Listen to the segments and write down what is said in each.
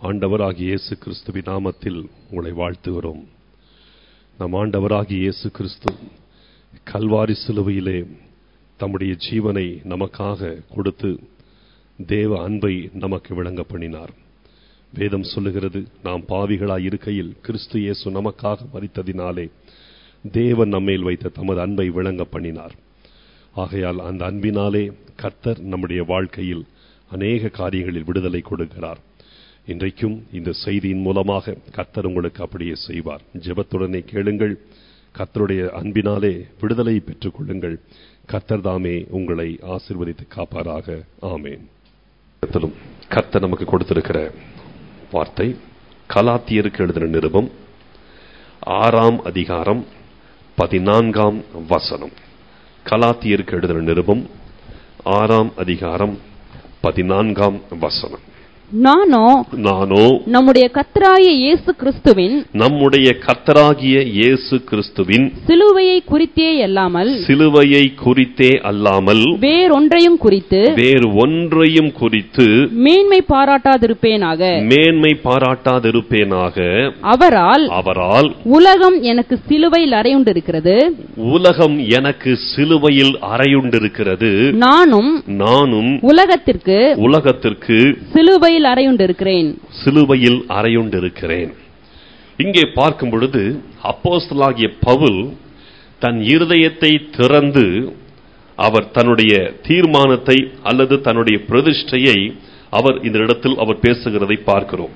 ஆண்டவராகிய இயேசு கிறிஸ்துவின் நாமத்தில் உங்களை வாழ்த்துகிறோம் நம் ஆண்டவராகிய இயேசு கிறிஸ்து கல்வாரி சிலுவையிலே தம்முடைய ஜீவனை நமக்காக கொடுத்து தேவ அன்பை நமக்கு விளங்க பண்ணினார் வேதம் சொல்லுகிறது நாம் பாவிகளாய் இருக்கையில் கிறிஸ்து இயேசு நமக்காக மரித்ததினாலே தேவன் நம்மேல் வைத்த தமது அன்பை விளங்க பண்ணினார் ஆகையால் அந்த அன்பினாலே கர்த்தர் நம்முடைய வாழ்க்கையில் அநேக காரியங்களில் விடுதலை கொடுக்கிறார் இன்றைக்கும் இந்த செய்தியின் மூலமாக கர்த்தர் உங்களுக்கு அப்படியே செய்வார் ஜெபத்துடனே கேளுங்கள் கர்த்தருடைய அன்பினாலே விடுதலை பெற்றுக் கொள்ளுங்கள் கர்த்தர் தாமே உங்களை ஆசிர்வதித்து காப்பாராக ஆமேன் கர்த்தர் நமக்கு கொடுத்திருக்கிற வார்த்தை கலாத்தியருக்கு எழுதின நிருபம் ஆறாம் அதிகாரம் பதினான்காம் வசனம் கலாத்தியருக்கு எழுதின நிருபம் ஆறாம் அதிகாரம் பதினான்காம் வசனம் நானோ நானோ நம்முடைய கர்த்தராகிய இயேசு கிறிஸ்துவின் நம்முடைய கர்த்தராகிய இயேசு கிறிஸ்துவின் சிலுவையை குறித்தே அல்லாமல் சிலுவையை குறித்தே அல்லாமல் வேறொன்றையும் குறித்து வேறு ஒன்றையும் குறித்து மேன்மை பாராட்டாதிருப்பேனாக மேன்மை பாராட்டாதிருப்பேனாக அவரால் அவரால் உலகம் எனக்கு சிலுவையில் அறையுண்டிருக்கிறது உலகம் எனக்கு சிலுவையில் அறையுண்டிருக்கிறது நானும் நானும் உலகத்திற்கு உலகத்திற்கு சிலுவையில் அறையுண்டிருக்கிறேன் சிலுவையில் அறையுண்டிருக்கிறேன் இங்கே பார்க்கும் பொழுது அப்போஸ்தலனாகிய பவுல் தன் இருதயத்தை திறந்து அவர் தன்னுடைய தீர்மானத்தை அல்லது தன்னுடைய பிரதிஷ்டையை அவர் இந்த இடத்தில் அவர் பேசுகிறதை பார்க்கிறோம்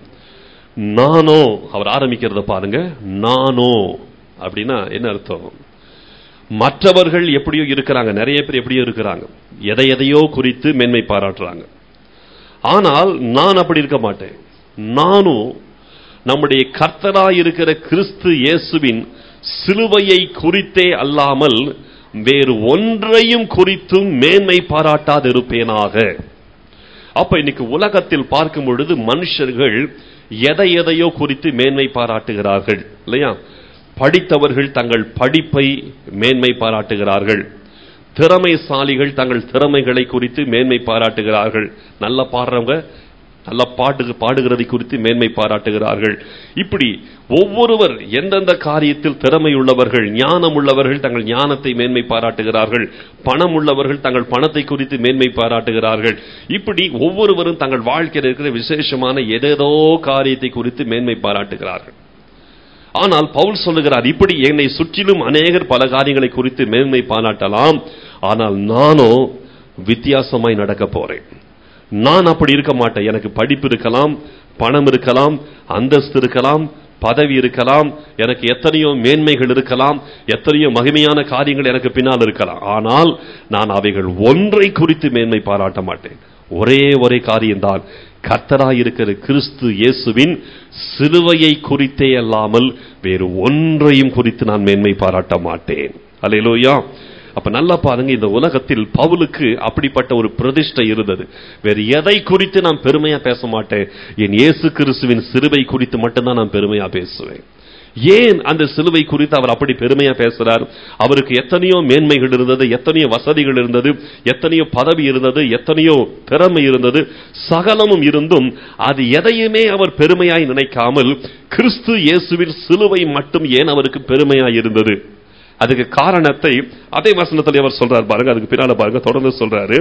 நானோ அவர் ஆரம்பிக்கிறத பாருங்க நானோ அப்படின்னா என்ன அர்த்தம் மற்றவர்கள் எப்படியோ இருக்கிறாங்க நிறைய பேர் எப்படியோ இருக்கிறாங்க எதை எதையோ குறித்து மேன்மை பாராட்டுறாங்க ஆனால் நான் அப்படி இருக்க மாட்டேன் நானும் நம்முடைய கர்த்தராய் இருக்கிற கிறிஸ்து இயேசுவின் சிலுவையை குறித்தே அல்லாமல் வேறு ஒன்றையும் குறித்தும் மேன்மை பாராட்டாதிருப்பேனாக அப்ப இன்னைக்கு உலகத்தில் பார்க்கும் பொழுது மனுஷர்கள் எதை எதையோ குறித்து மேன்மை பாராட்டுகிறார்கள் இல்லையா படித்தவர்கள் தங்கள் படிப்பை மேன்மை பாராட்டுகிறார்கள் திறமைசாலிகள் தங்கள் திறமைகளை குறித்து மேன்மை பாராட்டுகிறார்கள் நல்ல பாடுறவங்க நல்ல பாட்டு பாடுகிறதை குறித்து மேன்மை பாராட்டுகிறார்கள் இப்படி ஒவ்வொருவர் எந்தெந்த காரியத்தில் திறமை உள்ளவர்கள் ஞானம் உள்ளவர்கள் தங்கள் ஞானத்தை மேன்மை பாராட்டுகிறார்கள் பணம் உள்ளவர்கள் தங்கள் பணத்தை குறித்து மேன்மை பாராட்டுகிறார்கள் இப்படி ஒவ்வொருவரும் தங்கள் வாழ்க்கையில் இருக்கிற விசேஷமான ஏதேதோ காரியத்தை குறித்து மேன்மை பாராட்டுகிறார்கள் ஆனால் பவுல் சொல்லுகிறார் இப்படி என்னை சுற்றிலும் அநேகர் பல காரியங்களை குறித்து மேன்மை பாராட்டலாம் ஆனால் நானோ வித்தியாசமாய் நடக்க போறேன் நான் அப்படி இருக்க மாட்டேன் எனக்கு படிப்பு இருக்கலாம் பணம் இருக்கலாம் அந்தஸ்து இருக்கலாம் பதவி இருக்கலாம் எனக்கு எத்தனையோ மேன்மைகள் இருக்கலாம் எத்தனையோ மகிமையான காரியங்கள் எனக்கு பின்னால் இருக்கலாம் ஆனால் நான் அவைகள் ஒன்றை குறித்து மேன்மை பாராட்ட மாட்டேன் ஒரே ஒரே காரியம்தான் கர்த்தராயிருக்கிற கிறிஸ்து இயேசுவின் சிலுவையை குறித்தே அல்லாமல் வேறு ஒன்றையும் குறித்து நான் மேன்மை பாராட்ட மாட்டேன் அலையிலோயா அப்ப நல்லா பாருங்க இந்த உலகத்தில் பவுலுக்கு அப்படிப்பட்ட ஒரு பிரதிஷ்டை இருந்தது வேறு எதை குறித்து நான் பெருமையா பேச மாட்டேன் என் இயேசு கிறிஸ்துவின் சிலுவை குறித்து மட்டும்தான் நான் பெருமையா பேசுவேன் ஏன் அந்த சிலுவை குறித்து அவர் அப்படி பெருமையா பேசுறார் அவருக்கு எத்தனையோ மேன்மைகள் இருந்தது எத்தனையோ வசதிகள் இருந்தது எத்தனையோ பதவி இருந்தது எத்தனையோ திறமை இருந்தது சகலமும் இருந்தும் அது எதையுமே அவர் பெருமையாய் நினைக்காமல் கிறிஸ்து இயேசுவின் சிலுவை மட்டும் ஏன் அவருக்கு பெருமையாய் இருந்தது அதுக்கு காரணத்தை அதே வசனத்தில் அவர் சொல்றார் பாருங்க அதுக்கு பின்னால பாருங்க தொடர்ந்து சொல்றாரு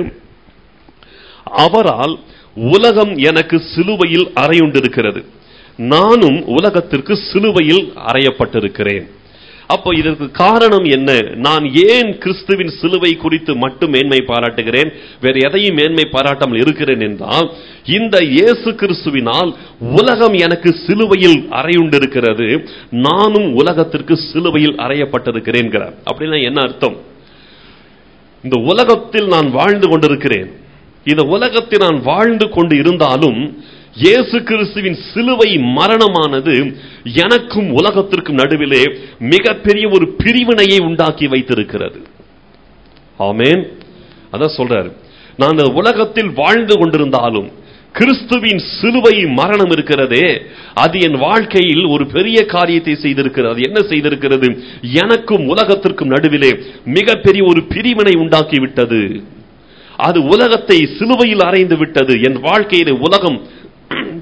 அவரால் உலகம் எனக்கு சிலுவையில் அறையுண்டிருக்கிறது நானும் உலகத்திற்கு சிலுவையில் அறையப்பட்டிருக்கிறேன் அப்போ இதற்கு காரணம் என்ன நான் ஏன் கிறிஸ்துவின் சிலுவை குறித்து மட்டும் மேன்மை பாராட்டுகிறேன் வேற எதையும் மேன்மை பாராட்டாமல் இருக்கிறேன் என்றால் இந்த இயேசு கிறிஸ்துவினால் உலகம் எனக்கு சிலுவையில் அறையுண்டிருக்கிறது நானும் உலகத்திற்கு சிலுவையில் அறையப்பட்டிருக்கிறேன் அப்படின்னா என்ன அர்த்தம் இந்த உலகத்தில் நான் வாழ்ந்து கொண்டிருக்கிறேன் இந்த உலகத்தில் நான் வாழ்ந்து கொண்டு இருந்தாலும் இயேசு கிறிஸ்துவின் சிலுவை மரணமானது எனக்கும் உலகத்திற்கும் நடுவிலே மிகப்பெரிய ஒரு பிரிவினையை உண்டாக்கி வைத்திருக்கிறது ஆமேன் அதான் சொல்றாரு நான் இந்த உலகத்தில் வாழ்ந்து கொண்டிருந்தாலும் கிறிஸ்துவின் சிலுவை மரணம் இருக்கிறதே அது என் வாழ்க்கையில் ஒரு பெரிய காரியத்தை செய்திருக்கிறது அது என்ன செய்திருக்கிறது எனக்கும் உலகத்திற்கும் நடுவிலே மிகப்பெரிய ஒரு பிரிவினை உண்டாக்கி விட்டது அது உலகத்தை சிலுவையில் அறைந்து விட்டது என் வாழ்க்கையிலே உலகம்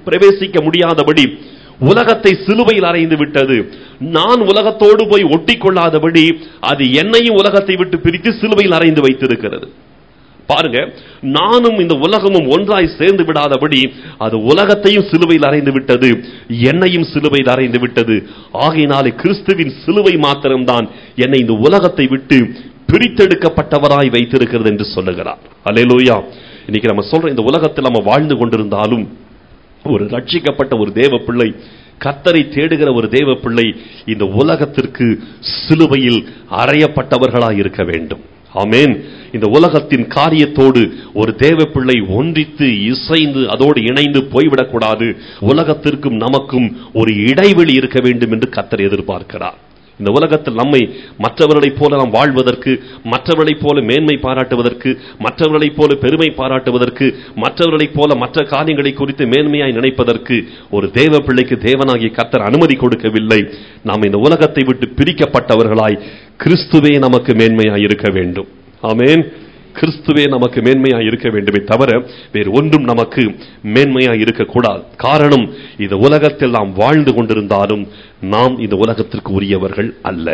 பிரவேசிக்க முடியாதபடி உலகத்தை சிலுவையில் அறைந்து விட்டது நான் உலகத்தோடு போய் ஒட்டி கொள்ளாதபடி அது என்னையும் உலகத்தை விட்டு பிரித்து சிலுவையில் அறைந்து வைத்திருக்கிறது பாருங்க நானும் இந்த உலகமும் ஒன்றாய் சேர்ந்து விடாதபடி அது உலகத்தையும் சிலுவையில் அறைந்து விட்டது என்னையும் சிலுவையில் அறைந்து விட்டது ஆகையினாலே கிறிஸ்துவின் சிலுவை மாத்திரம்தான் என்னை இந்த உலகத்தை விட்டு பிரித்தெடுக்கப்பட்டவராய் வைத்திருக்கிறது என்று சொல்லுகிறார் அல்லேலூயா இன்னைக்கு நம்ம சொல்ற இந்த உலகத்தில் நம்ம வாழ்ந்து கொண்டிருந்தாலும் ஒரு ரட்சிக்கப்பட்ட ஒரு தேவ பிள்ளை கத்தரை தேடுகிற ஒரு தேவ பிள்ளை இந்த உலகத்திற்கு சிலுவையில் அறையப்பட்டவர்களாய் இருக்க வேண்டும் ஆமென் இந்த உலகத்தின் காரியத்தோடு ஒரு தேவ பிள்ளை ஒன்றித்து இசைந்து அதோடு இணைந்து போய்விடக்கூடாது உலகத்திற்கும் நமக்கும் ஒரு இடைவெளி இருக்க வேண்டும் என்று கத்தர் எதிர்பார்க்கிறார் இந்த உலகத்தில் நம்மை மற்றவர்களைப் போல நாம் வாழ்வதற்கு மற்றவர்களைப் போல மேன்மை பாராட்டுவதற்கு மற்றவர்களைப் போல பெருமை பாராட்டுவதற்கு மற்றவர்களைப் போல மற்ற காரியங்களை குறித்து மேன்மையாய் நினைப்பதற்கு ஒரு தேவ பிள்ளைக்கு தேவனாகிய கர்த்தர் அனுமதி கொடுக்கவில்லை நாம் இந்த உலகத்தை விட்டு பிரிக்கப்பட்டவர்களாய் கிறிஸ்துவே நமக்கு மேன்மையாய் இருக்க வேண்டும் ஆமென் கிறிஸ்துவே நமக்கு மேன்மையாய் இருக்க வேண்டுமே தவிர வேறு ஒன்றும் நமக்கு மேன்மையாய் இருக்கக்கூடாது காரணம் இந்த உலகத்தில் நாம் வாழ்ந்து கொண்டிருந்தாலும் நாம் இந்த உலகத்திற்கு உரியவர்கள் அல்ல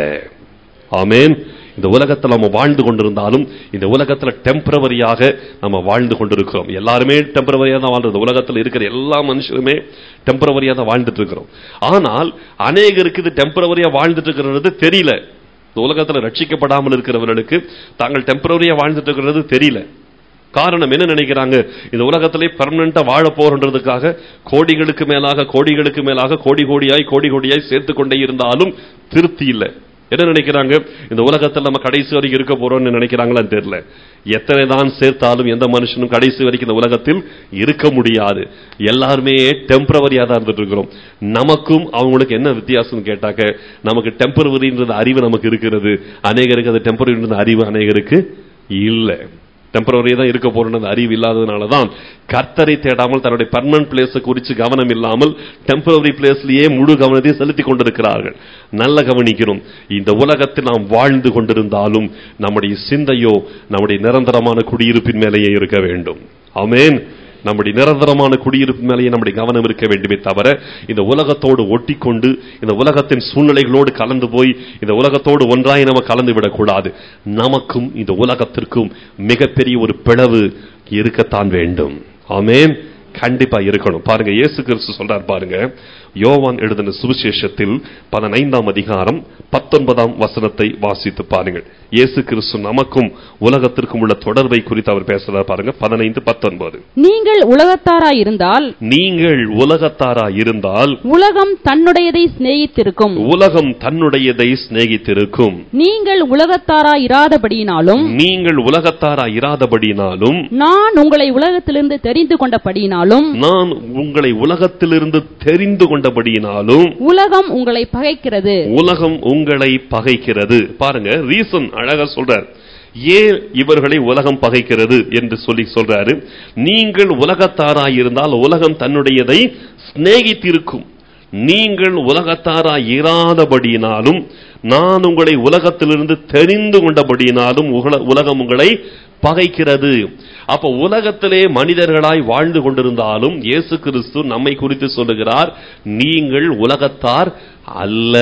ஆமென் இந்த உலகத்தில் நம்ம வாழ்ந்து கொண்டிருந்தாலும் இந்த உலகத்தில் டெம்பரவரியாக நம்ம வாழ்ந்து கொண்டிருக்கிறோம் எல்லாருமே டெம்பரவரியாக தான் வாழ்றது உலகத்தில் இருக்கிற எல்லா மனுஷருமே டெம்பரவரியாக தான் வாழ்ந்துட்டு இருக்கிறோம் ஆனால் அநேகருக்கு இது டெம்பரவரியா வாழ்ந்துட்டு இருக்கிறது தெரியல இந்த உலகத்தில் ரட்சிக்கப்படாமல் இருக்கிறவர்களுக்கு தாங்கள் டெம்பரரியா வாழ்ந்துட்டு இருக்கிறது தெரியல காரணம் என்ன நினைக்கிறாங்க இந்த உலகத்திலே பர்மனண்டா வாழ போறன்றதுக்காக கோடிகளுக்கு மேலாக கோடிகளுக்கு மேலாக கோடி கோடியாய் கோடி கோடியாய் சேர்த்து கொண்டே இருந்தாலும் திருப்தி இல்லை என்ன நினைக்கிறாங்க இந்த உலகத்தில் நம்ம கடைசி வரைக்கும் இருக்க போறோம்னு நினைக்கிறாங்களான்னு தெரியல எத்தனை தான் சேர்த்தாலும் எந்த மனுஷனும் கடைசி வரைக்கும் இந்த உலகத்தில் இருக்க முடியாது எல்லாருமே டெம்பரவரியா தான் இருந்துட்டு இருக்கிறோம் நமக்கும் அவங்களுக்கு என்ன வித்தியாசம் கேட்டாக்க நமக்கு டெம்பரவரின்றது அறிவு நமக்கு இருக்கிறது அநேகருக்கு அது டெம்பரரின்றது அறிவு அநேகருக்கு இல்லை டெம்பரவரியா தான் இருக்க போறது அறிவு இல்லாததுனால தான் கர்த்தரை தேடாமல் தன்னுடைய பர்மனன்ட் பிளேஸ் குறித்து கவனம் இல்லாமல் டெம்பரவரி பிளேஸ்லயே முழு கவனத்தை செலுத்தி கொண்டிருக்கிறார்கள் நல்ல கவனிக்கணும் இந்த உலகத்தில் நாம் வாழ்ந்து கொண்டிருந்தாலும் நம்முடைய சிந்தையோ நம்முடைய நிரந்தரமான குடியிருப்பின் மேலேயே இருக்க வேண்டும் ஆமென் நம்முடைய நிரந்தரமான குடியிருப்பு மேலேயே நம்முடைய கவனம் இருக்க வேண்டுமே தவிர இந்த உலகத்தோடு ஒட்டிக்கொண்டு இந்த உலகத்தின் சூழ்நிலைகளோடு கலந்து போய் இந்த உலகத்தோடு ஒன்றாய் நம்ம கலந்து விடக்கூடாது நமக்கும் இந்த உலகத்திற்கும் மிகப்பெரிய ஒரு பிளவு இருக்கத்தான் வேண்டும் ஆமென் கண்டிப்பா இருக்கணும் பாருங்க இயேசு கிறிஸ்து சொல்றார் பாருங்க யோவான் எழுதின சுவிசேஷத்தில் பதினைந்தாம் அதிகாரம் பத்தொன்பதாம் வசனத்தை வாசித்து பாருங்கள் இயேசு கிறிஸ்து நமக்கும் உலகத்திற்கும் உள்ள தொடர்பை குறித்து அவர் பேசுறார் பாருங்க பதினைந்து பத்தொன்பது நீங்கள் உலகத்தாராய் இருந்தால் நீங்கள் உலகத்தாரா இருந்தால் உலகம் தன்னுடையதை சிநேகித்திருக்கும் உலகம் தன்னுடையதை சிநேகித்திருக்கும் நீங்கள் உலகத்தாராய் இராதபடியினாலும் நீங்கள் உலகத்தாரா இராதபடினாலும் நான் உங்களை உலகத்திலிருந்து தெரிந்து கொண்டபடியினாலும் நான் உங்களை உலகத்திலிருந்து தெரிந்து கொண்டபடியினாலும் உலகம் உங்களை பகைக்கிறது உலகம் உங்களை பகைக்கிறது பாருங்க ரீசன் அழகா சொல்றார் ஏன் இவர்களை உலகம் பகைக்கிறது என்று சொல்லி சொல்றாரு நீங்கள் உலகத்தாராய் இருந்தால் உலகம் தன்னுடையதை சிநேகித்திருக்கும் நீங்கள் உலகத்தாராய் இராதபடியினாலும் நான் உங்களை உலகத்திலிருந்து தெரிந்து கொண்டபடியினாலும் உல- உலகம் உங்களை பகைக்கிறது அப்ப உலகத்திலே மனிதர்களாய் வாழ்ந்து கொண்டிருந்தாலும் இயேசு கிறிஸ்து நம்மை குறித்து சொல்லுகிறார் நீங்கள் உலகத்தார் அல்ல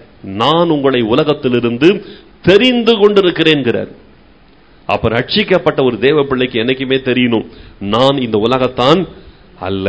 நான் உங்களை உலகத்திலிருந்து தெரிந்து கொண்டிருக்கிறேன்கிறார் அப்ப ரட்சிக்கப்பட்ட ஒரு தேவ பிள்ளைக்கு என்னைக்குமே தெரியணும் நான் இந்த உலகத்தான் அல்ல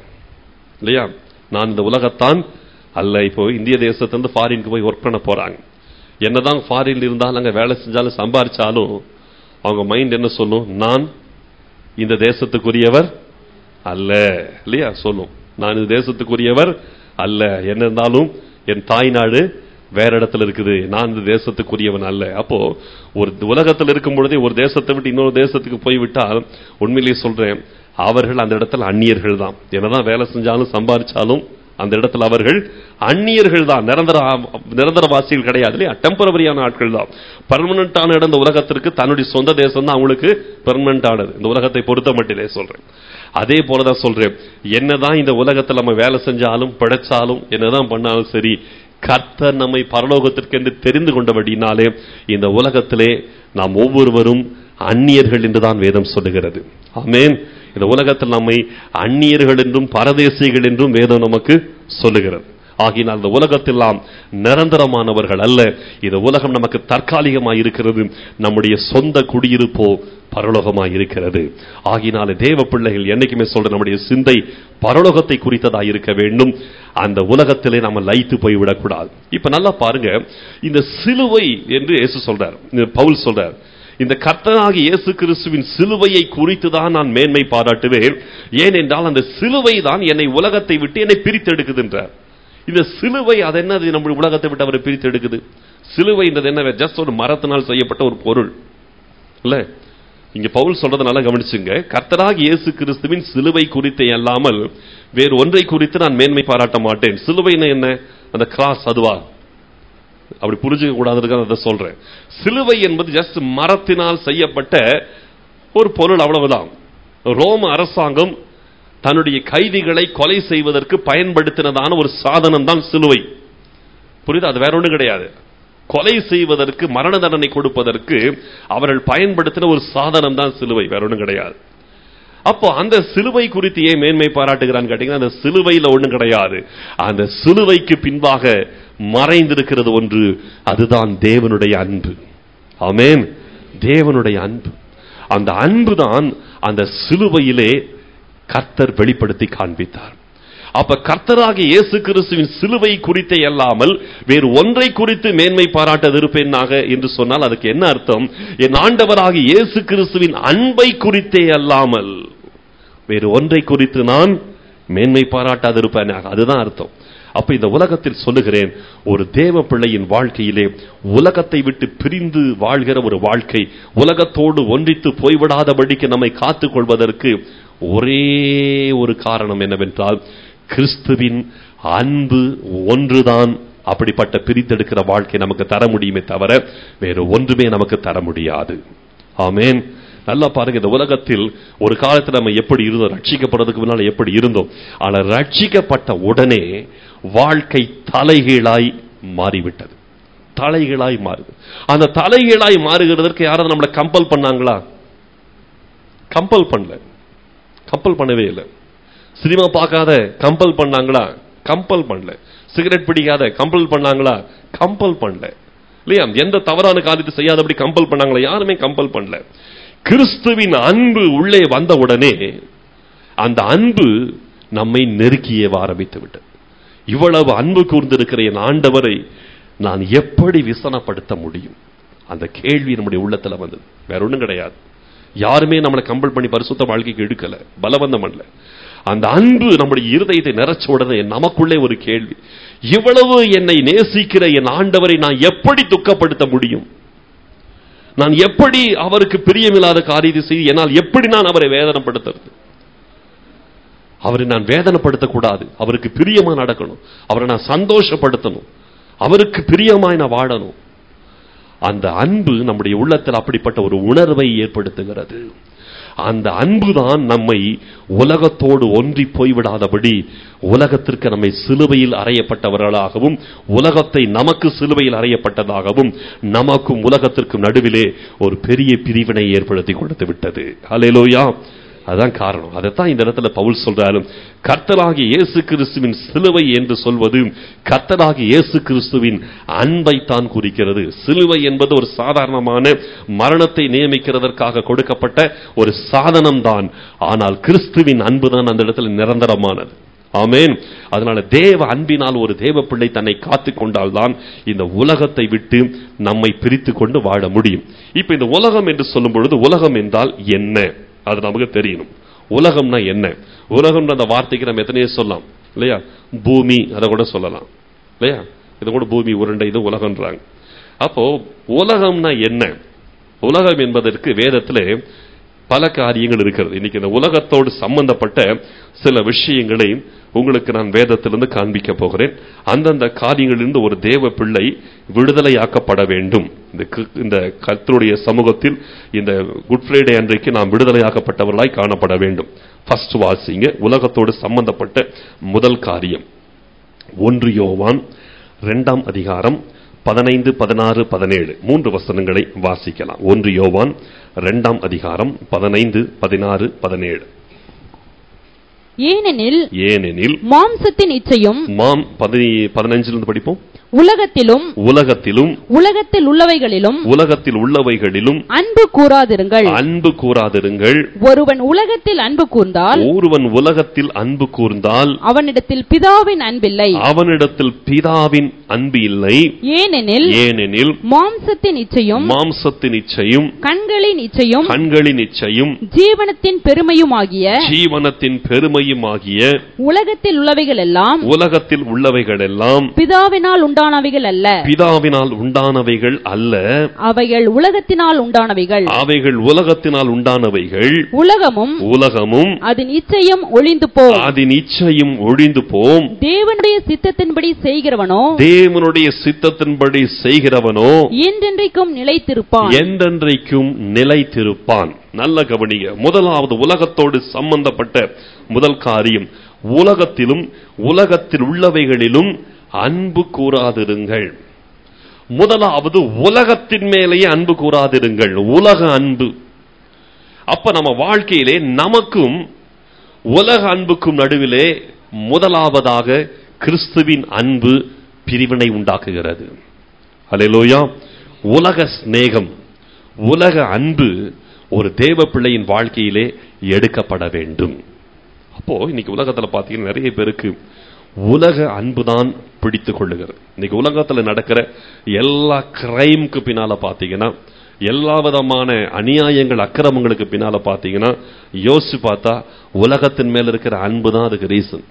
இல்லையா நான் இந்த உலகத்தான் அல்ல இப்போ இந்திய தேசத்திலிருந்து ஃபாரினுக்கு போய் ஒர்க் பண்ண போறாங்க என்னதான் ஃபாரின்ல இருந்தாலும் அங்க வேலை செஞ்சாலும் சம்பாரிச்சாலும் அவங்க மைண்ட் என்ன சொல்லும் நான் இந்த தேசத்துக்குரியவர் அல்ல இல்லையா சொல்லும் நான் இந்த தேசத்துக்குரியவர் அல்ல என்ன இருந்தாலும் என் தாய்நாடு வேற இடத்துல இருக்குது நான் இந்த தேசத்துக்குரியவன் அல்ல அப்போ ஒரு உலகத்தில் இருக்கும் பொழுதே ஒரு தேசத்தை விட்டு இன்னொரு தேசத்துக்கு போய்விட்டால் உண்மையிலேயே சொல்றேன் அவர்கள் அந்த இடத்துல அந்நியர்கள் தான் என்னதான் வேலை செஞ்சாலும் சம்பாரிச்சாலும் அந்த இடத்துல அவர்கள் அந்நியர்கள் தான் நிரந்தர நிரந்தரவாசிகள் கிடையாது இல்லையா டெம்பரவரியான ஆட்கள் தான் பர்மனண்டான இடம் இந்த உலகத்திற்கு தன்னுடைய சொந்த தேசம் தான் அவங்களுக்கு பெர்மனன்ட் ஆனது இந்த உலகத்தை பொறுத்த மட்டிலே சொல்றேன் அதே போலதான் சொல்றேன் என்னதான் இந்த உலகத்தில் நம்ம வேலை செஞ்சாலும் பிழைச்சாலும் என்னதான் பண்ணாலும் சரி கர்த்தர் நம்மை பரலோகத்திற்கென்று தெரிந்து கொண்டபடினாலே இந்த உலகத்திலே நாம் ஒவ்வொருவரும் அந்நியர்கள் என்றுதான் வேதம் சொல்லுகிறது ஆமென் இந்த உலகத்தில் நம்மை அந்நியர்கள் என்றும் பரதேசிகள் என்றும் வேதம் நமக்கு சொல்லுகிறது ஆகினால் இந்த உலகத்தில் நாம் நிரந்தரமானவர்கள் அல்ல இந்த உலகம் நமக்கு தற்காலிகமாய் இருக்கிறது நம்முடைய சொந்த குடியிருப்போ பரலோகமாய் இருக்கிறது ஆகினால தேவ பிள்ளைகள் என்னைக்குமே சொல்ற நம்முடைய சிந்தை பரலோகத்தை குறித்ததாக இருக்க வேண்டும் அந்த உலகத்திலே நம்ம லைத்து போய்விடக்கூடாது இப்ப நல்லா பாருங்க இந்த சிலுவை என்று இயேசு சொல்றார் இந்த பவுல் சொல்றார் இந்த கர்த்தனாகி இயேசு கிறிஸ்துவின் சிலுவையை குறித்து தான் நான் மேன்மை பாராட்டுவேன் ஏனென்றால் அந்த சிலுவை தான் என்னை உலகத்தை விட்டு என்னை பிரித்தெடுக்குதுன்றார் இந்த சிலுவை அது என்னது நம்முடைய உலகத்தை விட்டு அவரை பிரித்து எடுக்குது சிலுவைன்றது என்ன ஜஸ்ட் ஒரு மரத்தினால் செய்யப்பட்ட ஒரு பொருள் இல்ல இங்க பவுல் சொல்றதை நல்லா கவனிச்சுங்க கர்த்தராக இயேசு கிறிஸ்துவின் சிலுவை குறித்து அல்லாமல் வேறு ஒன்றை குறித்து நான் மேன்மை பாராட்ட மாட்டேன் சிலுவைன்னு என்ன அந்த கிராஸ் அதுவா அப்படி புரிஞ்சுக்க கூடாதுன்னு அதை சொல்றேன் சிலுவை என்பது ஜஸ்ட் மரத்தினால் செய்யப்பட்ட ஒரு பொருள் அவ்வளவுதான் ரோம அரசாங்கம் தன்னுடைய கைதிகளை கொலை செய்வதற்கு பயன்படுத்தினதான ஒரு சாதனம் தான் சிலுவை புரியுது அது வேற ஒன்றும் கிடையாது கொலை செய்வதற்கு மரண தண்டனை கொடுப்பதற்கு அவர்கள் பயன்படுத்தின ஒரு சாதனம் தான் சிலுவை வேற ஒன்றும் கிடையாது அப்போ அந்த சிலுவை குறித்து ஏன் மேன்மை பாராட்டுகிறான்னு கேட்டீங்கன்னா அந்த சிலுவையில் ஒண்ணும் கிடையாது அந்த சிலுவைக்கு பின்பாக மறைந்திருக்கிறது ஒன்று அதுதான் தேவனுடைய அன்பு ஆமென் தேவனுடைய அன்பு அந்த அன்பு தான் அந்த சிலுவையிலே கர்த்தர் வெளிப்படுத்தி காண்பித்தார் அப்ப கர்த்தராகிய இயேசு கிறிஸ்துவின் சிலுவை குறித்தே அல்லாமல் வேறு ஒன்றை குறித்து மேன்மை பாராட்ட இருப்பேனாக என்று சொன்னால் அதுக்கு என்ன அர்த்தம் என் ஆண்டவராகிய இயேசு கிறிஸ்துவின் அன்பை குறித்தே அல்லாமல் வேறு ஒன்றை குறித்து நான் மேன்மை பாராட்டாதிருப்பேனாக அதுதான் அர்த்தம் அப்ப இந்த உலகத்தில் சொல்லுகிறேன் ஒரு தேவ பிள்ளையின் வாழ்க்கையிலே உலகத்தை விட்டு பிரிந்து வாழ்கிற ஒரு வாழ்க்கை உலகத்தோடு ஒன்றித்து போய்விடாதபடிக்கு நம்மை காத்துக் கொள்வதற்கு ஒரே ஒரு காரணம் என்னவென்றால் கிறிஸ்துவின் அன்பு ஒன்றுதான் அப்படிப்பட்ட பிரித்தெடுக்கிற வாழ்க்கை நமக்கு தர முடியுமே தவிர வேறு ஒன்றுமே நமக்கு தர முடியாது ஆமேன் நல்லா பாருங்க இந்த உலகத்தில் ஒரு காலத்துல நம்ம எப்படி இருந்தோம் ரட்சிக்கப்படுறதுக்கு முன்னால எப்படி இருந்தோம் ஆனா ரட்சிக்கப்பட்ட உடனே வாழ்க்கை தலைகீழாய் மாறிவிட்டது தலைகீழாய் மாறுது அந்த தலைகீழாய் மாறுகிறதற்கு யாராவது நம்மளை கம்பல் பண்ணாங்களா கம்பல் பண்ணல கம்பல் பண்ணவே இல்லை சினிமா பார்க்காத கம்பல் பண்ணாங்களா கம்பல் பண்ணல சிகரெட் பிடிக்காத கம்பல் பண்ணாங்களா கம்பல் பண்ணல இல்லையா எந்த தவறான காரியத்தை செய்யாதபடி கம்பல் பண்ணாங்களா யாருமே கம்பல் பண்ணல கிறிஸ்துவின் அன்பு உள்ளே வந்த உடனே அந்த அன்பு நம்மை நெருக்கியே ஆரம்பித்து விட்டது இவ்வளவு அன்பு கூர்ந்திருக்கிற என் ஆண்டவரை நான் எப்படி விசனப்படுத்த முடியும் அந்த கேள்வி நம்முடைய உள்ளத்துல வந்தது வேற ஒண்ணும் கிடையாது யாருமே நம்மளை கம்பல் பண்ணி பரிசுத்த வாழ்க்கைக்கு எடுக்கல பலவந்தம் பண்ணல அந்த அன்பு நம்முடைய இருதயத்தை நிறைச்ச உடனே நமக்குள்ளே ஒரு கேள்வி இவ்வளவு என்னை நேசிக்கிற என் ஆண்டவரை நான் எப்படி துக்கப்படுத்த முடியும் நான் எப்படி அவருக்கு பிரியமில்லாத காரியத்தை செய்து என்னால் எப்படி நான் அவரை வேதனைப்படுத்துறது அவரை நான் வேதனைப்படுத்தக்கூடாது அவருக்கு பிரியமா நடக்கணும் அவரை நான் சந்தோஷப்படுத்தணும் அவருக்கு பிரியமாய் நான் வாழணும் அந்த அன்பு நம்முடைய உள்ளத்தில் அப்படிப்பட்ட ஒரு உணர்வை ஏற்படுத்துகிறது அந்த அன்புதான் நம்மை உலகத்தோடு ஒன்றி போய்விடாதபடி உலகத்திற்கு நம்மை சிலுவையில் அறையப்பட்டவர்களாகவும் உலகத்தை நமக்கு சிலுவையில் அறையப்பட்டதாகவும் நமக்கும் உலகத்திற்கும் நடுவிலே ஒரு பெரிய பிரிவினை ஏற்படுத்தி கொடுத்து விட்டது ஹalleluya அதான் காரணம் அதைத்தான் இந்த இடத்துல பவுல் சொல்றாரு கர்த்தராகிய இயேசு கிறிஸ்துவின் சிலுவை என்று சொல்வது கர்த்தராகிய இயேசு கிறிஸ்துவின் அன்பை தான் குறிக்கிறது சிலுவை என்பது ஒரு சாதாரணமான மரணத்தை நியமிக்கிறதற்காக கொடுக்கப்பட்ட ஒரு சாதனம் தான் ஆனால் கிறிஸ்துவின் அன்பு தான் அந்த இடத்துல நிரந்தரமானது ஆமேன் அதனால தேவ அன்பினால் ஒரு தேவ பிள்ளை தன்னை காத்து கொண்டால்தான் இந்த உலகத்தை விட்டு நம்மை பிரித்து கொண்டு வாழ முடியும் இப்ப இந்த உலகம் என்று சொல்லும் பொழுது உலகம் என்றால் என்ன அது நமக்கு தெரியணும் உலகம்னா என்ன உலகம்ன்ற அந்த வார்த்தைக்கு நம்ம எத்தனையோ சொல்லலாம் இல்லையா பூமி அதை கூட சொல்லலாம் இல்லையா இது கூட பூமி உருண்டை இது உலகம்ன்றாங்க அப்போ உலகம்னா என்ன உலகம் என்பதற்கு வேதத்திலே பல காரியங்கள் இருக்கிறது இன்னைக்கு இந்த உலகத்தோடு சம்பந்தப்பட்ட சில விஷயங்களை உங்களுக்கு நான் வேதத்திலிருந்து காண்பிக்க போகிறேன் அந்தந்த காரியங்களிலிருந்து ஒரு தேவ பிள்ளை விடுதலையாக்கப்பட வேண்டும் இந்த கிறிஸ்து- இந்த கர்த்தருடைய சமூகத்தில் இந்த குட் ஃப்ரைடே அன்றைக்கு நாம் விடுதலையாக்கப்பட்டவர்களாய் காணப்பட வேண்டும் ஃபர்ஸ்ட் வாசிங்க உலகத்தோடு சம்பந்தப்பட்ட முதல் காரியம் ஒன்று யோவான் இரண்டாம் அதிகாரம் பதினைந்து பதினாறு பதினேழு மூன்று வசனங்களை வாசிக்கலாம் ஒன்று யோவான் இரண்டாம் அதிகாரம் பதினைந்து பதினாறு பதினேழு ஏனெனில் ஏனெனில் மாம்சத்தின் இச்சையும் மாம் பதி பதினஞ்சிலிருந்து படிப்போம் உலகத்திலும் உலகத்திலும் உலகத்தில் உள்ளவைகளிலும் உலகத்தில் உள்ளவைகளிலும் அன்பு கூறாதிருங்கள் அன்பு கூறாதிருங்கள் ஒருவன் உலகத்தில் அன்பு கூர்ந்தால் ஒருவன் உலகத்தில் அன்பு கூர்ந்தால் அவனிடத்தில் பிதாவின் அன்பில்லை அவனிடத்தில் பிதாவின் அன்பு இல்லை ஏனெனில் ஏனெனில் மாம்சத்தின் இச்சையும் மாம்சத்தின் இச்சையும் கண்களின் இச்சையும் கண்களின் இச்சையும் ஜீவனத்தின் பெருமையுமாகிய ஜீவனத்தின் பெருமையுமாகிய உலகத்தில் உள்ளவைகள் எல்லாம் உலகத்தில் உள்ளவைகளெல்லாம் பிதாவினால் உண்டானவைகள் அல்ல பிதாவினால் உண்டானவைகள் அல்ல அவைகள் உலகத்தினால் உண்டானவைகள் அவைகள் உலகத்தினால் உண்டானவைகள் உலகமும் உலகமும் அதன் இச்சையும் ஒளிந்து போம் அதன் இச்சையும் ஒழிந்து போம் தேவனுடைய சித்தத்தின்படி செய்கிறவனோ தேவனுடைய சித்தத்தின்படி செய்கிறவனோ என்றென்றைக்கும் நிலைத்திருப்பான் என்றென்றைக்கும் நிலைத்திருப்பான் நல்ல கவனிங்க முதலாவது உலகத்தோடு சம்பந்தப்பட்ட முதல் காரியம் உலகத்திலும் உலகத்தில் உள்ளவைகளிலும் அன்பு கூறாதிருங்கள் முதலாவது உலகத்தின் மேலேயே அன்பு கூறாதிருங்கள் உலக அன்பு அப்ப நம்ம வாழ்க்கையிலே நமக்கும் உலக அன்புக்கும் நடுவிலே முதலாவதாக கிறிஸ்துவின் அன்பு பிரிவினை உண்டாக்குகிறது அல்லேலூயா உலக சிநேகம் உலக அன்பு ஒரு தேவ பிள்ளையின் வாழ்க்கையிலே எடுக்கப்பட வேண்டும் அப்போ இன்னைக்கு உலகத்துல பாத்தீங்கன்னா நிறைய பேருக்கு உலக அன்பு தான் பிடித்து கொள்ளுகிறது இன்னைக்கு உலகத்துல நடக்கிற எல்லா கிரைம்க்கு பின்னால பாத்தீங்கன்னா எல்லா விதமான அநியாயங்கள் அக்கிரமங்களுக்கு பின்னால பாத்தீங்கன்னா யோசிச்சு பார்த்தா உலகத்தின் மேல இருக்கிற அன்பு தான் அதுக்கு ரீசன்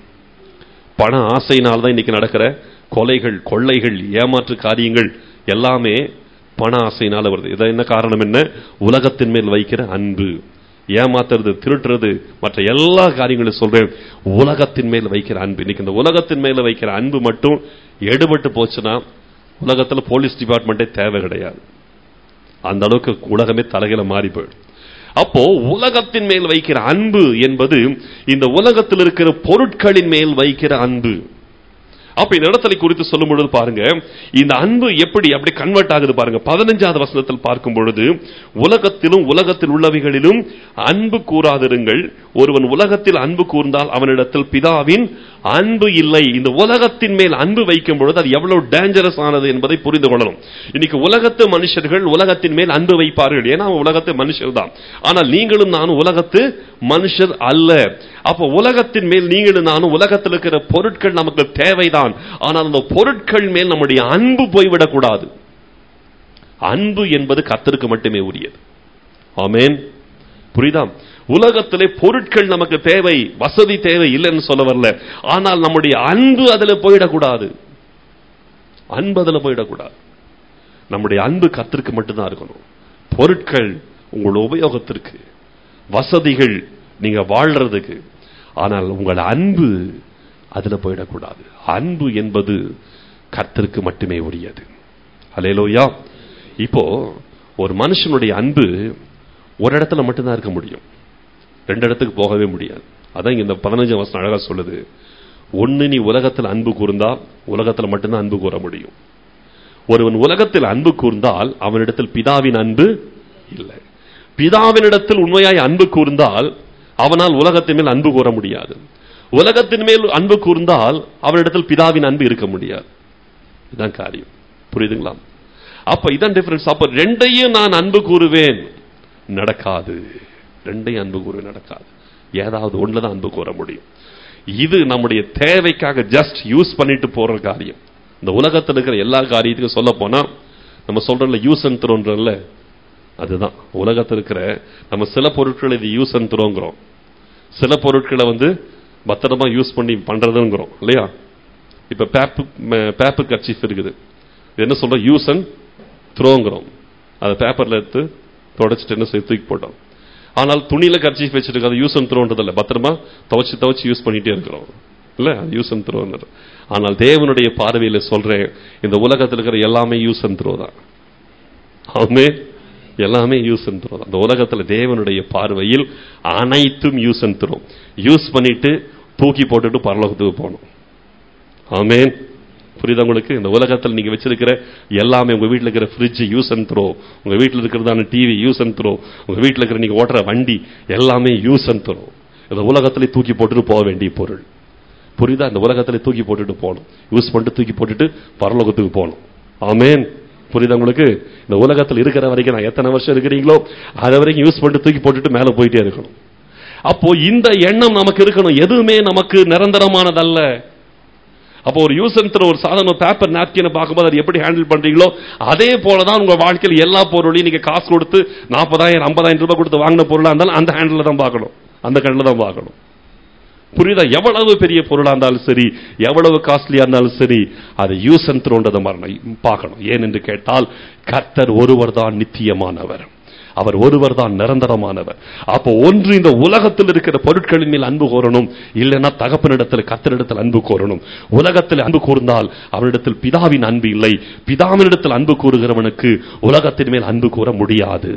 பண ஆசையினால் தான் இன்னைக்கு நடக்கிற கொலைகள் கொள்ளைகள் ஏமாற்று காரியங்கள் எல்லாமே பண ஆசையினால வருது இதை என்ன காரணம் என்ன உலகத்தின் மேல் வைக்கிற அன்பு ஏமாத்துறது திருட்டுறது மற்ற எல்லா காரியங்களும் சொல்றேன் உலகத்தின் மேல் வைக்கிற அன்பு இன்னைக்கு இந்த உலகத்தின் மேல வைக்கிற அன்பு மட்டும் எடுபட்டு போச்சுன்னா உலகத்துல போலீஸ் டிபார்ட்மெண்ட்டே தேவை கிடையாது அந்த அளவுக்கு உலகமே தலைகில மாறி போயிடும் அப்போ உலகத்தின் மேல் வைக்கிற அன்பு என்பது இந்த உலகத்தில் இருக்கிற பொருட்களின் மேல் வைக்கிற அன்பு அப்ப இந்த இடத்துல குறித்து சொல்லும் பொழுது பாருங்க இந்த அன்பு எப்படி அப்படி கன்வெர்ட் ஆகுது பாருங்க பதினஞ்சாவது வசனத்தில் பார்க்கும் பொழுது உலகத்திலும் உலகத்தில் உள்ளவைகளிலும் அன்பு கூறாதிருங்கள் ஒருவன் உலகத்தில் அன்பு கூர்ந்தால் அவனிடத்தில் பிதாவின் அன்பு இல்லை இந்த உலகத்தின் மேல் அன்பு வைக்கும் பொழுது அது எவ்வளவு டேஞ்சரஸ் ஆனது என்பதை புரிந்து கொள்ளணும் இன்னைக்கு உலகத்து மனுஷர்கள் உலகத்தின் மேல் அன்பு வைப்பார்கள் ஏன்னா அவன் உலகத்து மனுஷர் தான் ஆனால் நீங்களும் நானும் உலகத்து மனுஷர் அல்ல அப்ப உலகத்தின் மேல் நீங்களும் நானும் உலகத்தில் இருக்கிற பொருட்கள் நமக்கு தேவைதான் ஆனால் அந்த பொருட்கள் மேல் நம்முடைய அன்பு போய்விடக் கூடாது அன்பு என்பது கர்த்தருக்கு மட்டுமே உரியது ஆமென் புரியுதா உலகத்திலே பொருட்கள் நமக்கு தேவை வசதி தேவை இல்லைன்னு சொல்ல வரல ஆனால் நம்முடைய அன்பு அதுல போயிடக்கூடாது அன்பு அதுல போயிடக்கூடாது நம்முடைய அன்பு கர்த்தருக்கு மட்டும்தான் இருக்கணும் பொருட்கள் உங்கள் உபயோகத்திற்கு வசதிகள் நீங்க வாழ்றதுக்கு ஆனால் உங்கள் அன்பு அதுல போயிடக்கூடாது அன்பு என்பது கர்த்தருக்கு மட்டுமே உரியது அலேலோயா இப்போ ஒரு மனுஷனுடைய அன்பு ஒரு இடத்துல மட்டும்தான் இருக்க முடியும் ரெண்டு இடத்துக்கு போகவே முடியாது அதான் இங்க இந்த பதினஞ்சு வருஷம் அழகா சொல்லுது ஒன்னு நீ உலகத்தில் அன்பு கூர்ந்தா உலகத்தில் மட்டும்தான் அன்பு கூற முடியும் ஒருவன் உலகத்தில் அன்பு கூர்ந்தால் அவனிடத்தில் பிதாவின் அன்பு இல்லை பிதாவினிடத்தில் உண்மையாய் அன்பு கூர்ந்தால் அவனால் உலகத்தின் மேல் அன்பு கூற முடியாது உலகத்தின் மேல் அன்பு கூர்ந்தால் அவனிடத்தில் பிதாவின் அன்பு இருக்க முடியாது இதுதான் காரியம் புரியுதுங்களா அப்ப இதான் டிஃபரன்ஸ் அப்ப ரெண்டையும் நான் அன்பு கூறுவேன் நடக்காது ரெண்டையும் அன்பு கூறுவேன் நடக்காது ஏதாவது ஒண்ணுதான் அன்பு கூற முடியும் இது நம்முடைய தேவைக்காக ஜஸ்ட் யூஸ் பண்ணிட்டு போற காரியம் இந்த உலகத்தில் இருக்கிற எல்லா காரியத்துக்கும் சொல்ல போனா நம்ம சொல்றோம்ல யூஸ் அண்ட் த்ரோன்றல்ல அதுதான் உலகத்தில் இருக்கிற நம்ம சில பொருட்கள் இது யூஸ் அண்ட் த்ரோங்கிறோம் சில பொருட்களை வந்து பத்திரமா யூஸ் பண்ணி பண்றதுங்கிறோம் இல்லையா இப்ப பேப்பு பேப்பர் கர்ச்சீஃப் இருக்குது இது என்ன சொல்றோம் யூஸ் அண்ட் த்ரோங்கிறோம் அதை பேப்பர்ல எடுத்து தொடச்சிட்டு என்ன செய்ய தூக்கி போட்டோம் ஆனால் துணியில கர்ச்சீஃப் வச்சுட்டு அதை யூஸ் அண்ட் த்ரோன்றது இல்லை பத்திரமா துவச்சு துவச்சு யூஸ் பண்ணிட்டே இருக்கிறோம் இல்ல அது யூஸ் அண்ட் த்ரோ ஆனால் தேவனுடைய பார்வையில சொல்றேன் இந்த உலகத்தில் இருக்கிற எல்லாமே யூஸ் அண்ட் த்ரோ தான் ஆமே எல்லாமே யூஸ் அண்ட் த்ரோ தான் இந்த உலகத்துல தேவனுடைய பார்வையில் அனைத்தும் யூஸ் அண்ட் த்ரோ யூஸ் பண்ணிட்டு தூக்கி போட்டுட்டு பரலோகத்துக்கு போகணும் ஆமேன் புரியுதா உங்களுக்கு இந்த உலகத்தில் நீங்க வச்சிருக்கிற எல்லாமே உங்க வீட்டில் இருக்கிற ஃப்ரிட்ஜ் யூஸ் அண்ட் த்ரோ உங்க வீட்டில் இருக்கிறதான டிவி யூஸ் அண்ட் த்ரோ உங்க வீட்டில் இருக்கிற நீங்க ஓட்டுற வண்டி எல்லாமே யூஸ் அண்ட் த்ரோ இந்த உலகத்திலே தூக்கி போட்டுட்டு போக வேண்டிய பொருள் புரியுதா இந்த உலகத்திலே தூக்கி போட்டுட்டு போகணும் யூஸ் பண்ணிட்டு தூக்கி போட்டுட்டு பரலோகத்துக்கு போகணும் ஆமேன் புரியுதா உங்களுக்கு இந்த உலகத்தில் இருக்கிற வரைக்கும் நான் எத்தனை வருஷம் இருக்கிறீங்களோ அது வரைக்கும் யூஸ் பண்ணிட்டு தூக்கி போட்டுட்டு மேலே போயிட்டே இருக்கணும் அப்போ இந்த எண்ணம் நமக்கு இருக்கணும் எதுவுமே நமக்கு நிரந்தரமானதல்ல அப்போ ஒரு யூஸ் அண்ட் ஒரு சாதாரண பேப்பர் நாப்கினை பார்க்கும்போது அது எப்படி ஹேண்டில் பண்றீங்களோ அதே போலதான் உங்க வாழ்க்கையில் எல்லா பொருளையும் நீங்க காசு கொடுத்து நாற்பதாயிரம் ஐம்பதாயிரம் ரூபாய் கொடுத்து வாங்கின பொருளா இருந்தாலும் அந்த ஹேண்டில் தான் பார்க்கணும் அந்த கண்ணில் தான் பார்க்கணும் புரியுதா எவ்வளவு பெரிய பொருளா இருந்தாலும் சரி எவ்வளவு காஸ்ட்லியா இருந்தாலும் சரி அதை யூஸ் அண்ட் த்ரோன்றதை மரணம் பார்க்கணும் ஏன் என்று கேட்டால் கர்த்தர் ஒருவர் தான் நித்தியமானவர் அவர் ஒருவர் தான் நிரந்தரமானவர் அப்போ ஒன்று இந்த உலகத்தில் இருக்கிற பொருட்களின் மேல் அன்பு கோரணும் இல்லைன்னா தகப்பனிடத்தில் கத்தரிடத்தில் அன்பு கோரணும் உலகத்தில் அன்பு கூர்ந்தால் அவனிடத்தில் பிதாவின் அன்பு இல்லை பிதாவினிடத்தில் அன்பு கூறுகிறவனுக்கு உலகத்தின் மேல் அன்பு கூற முடியாது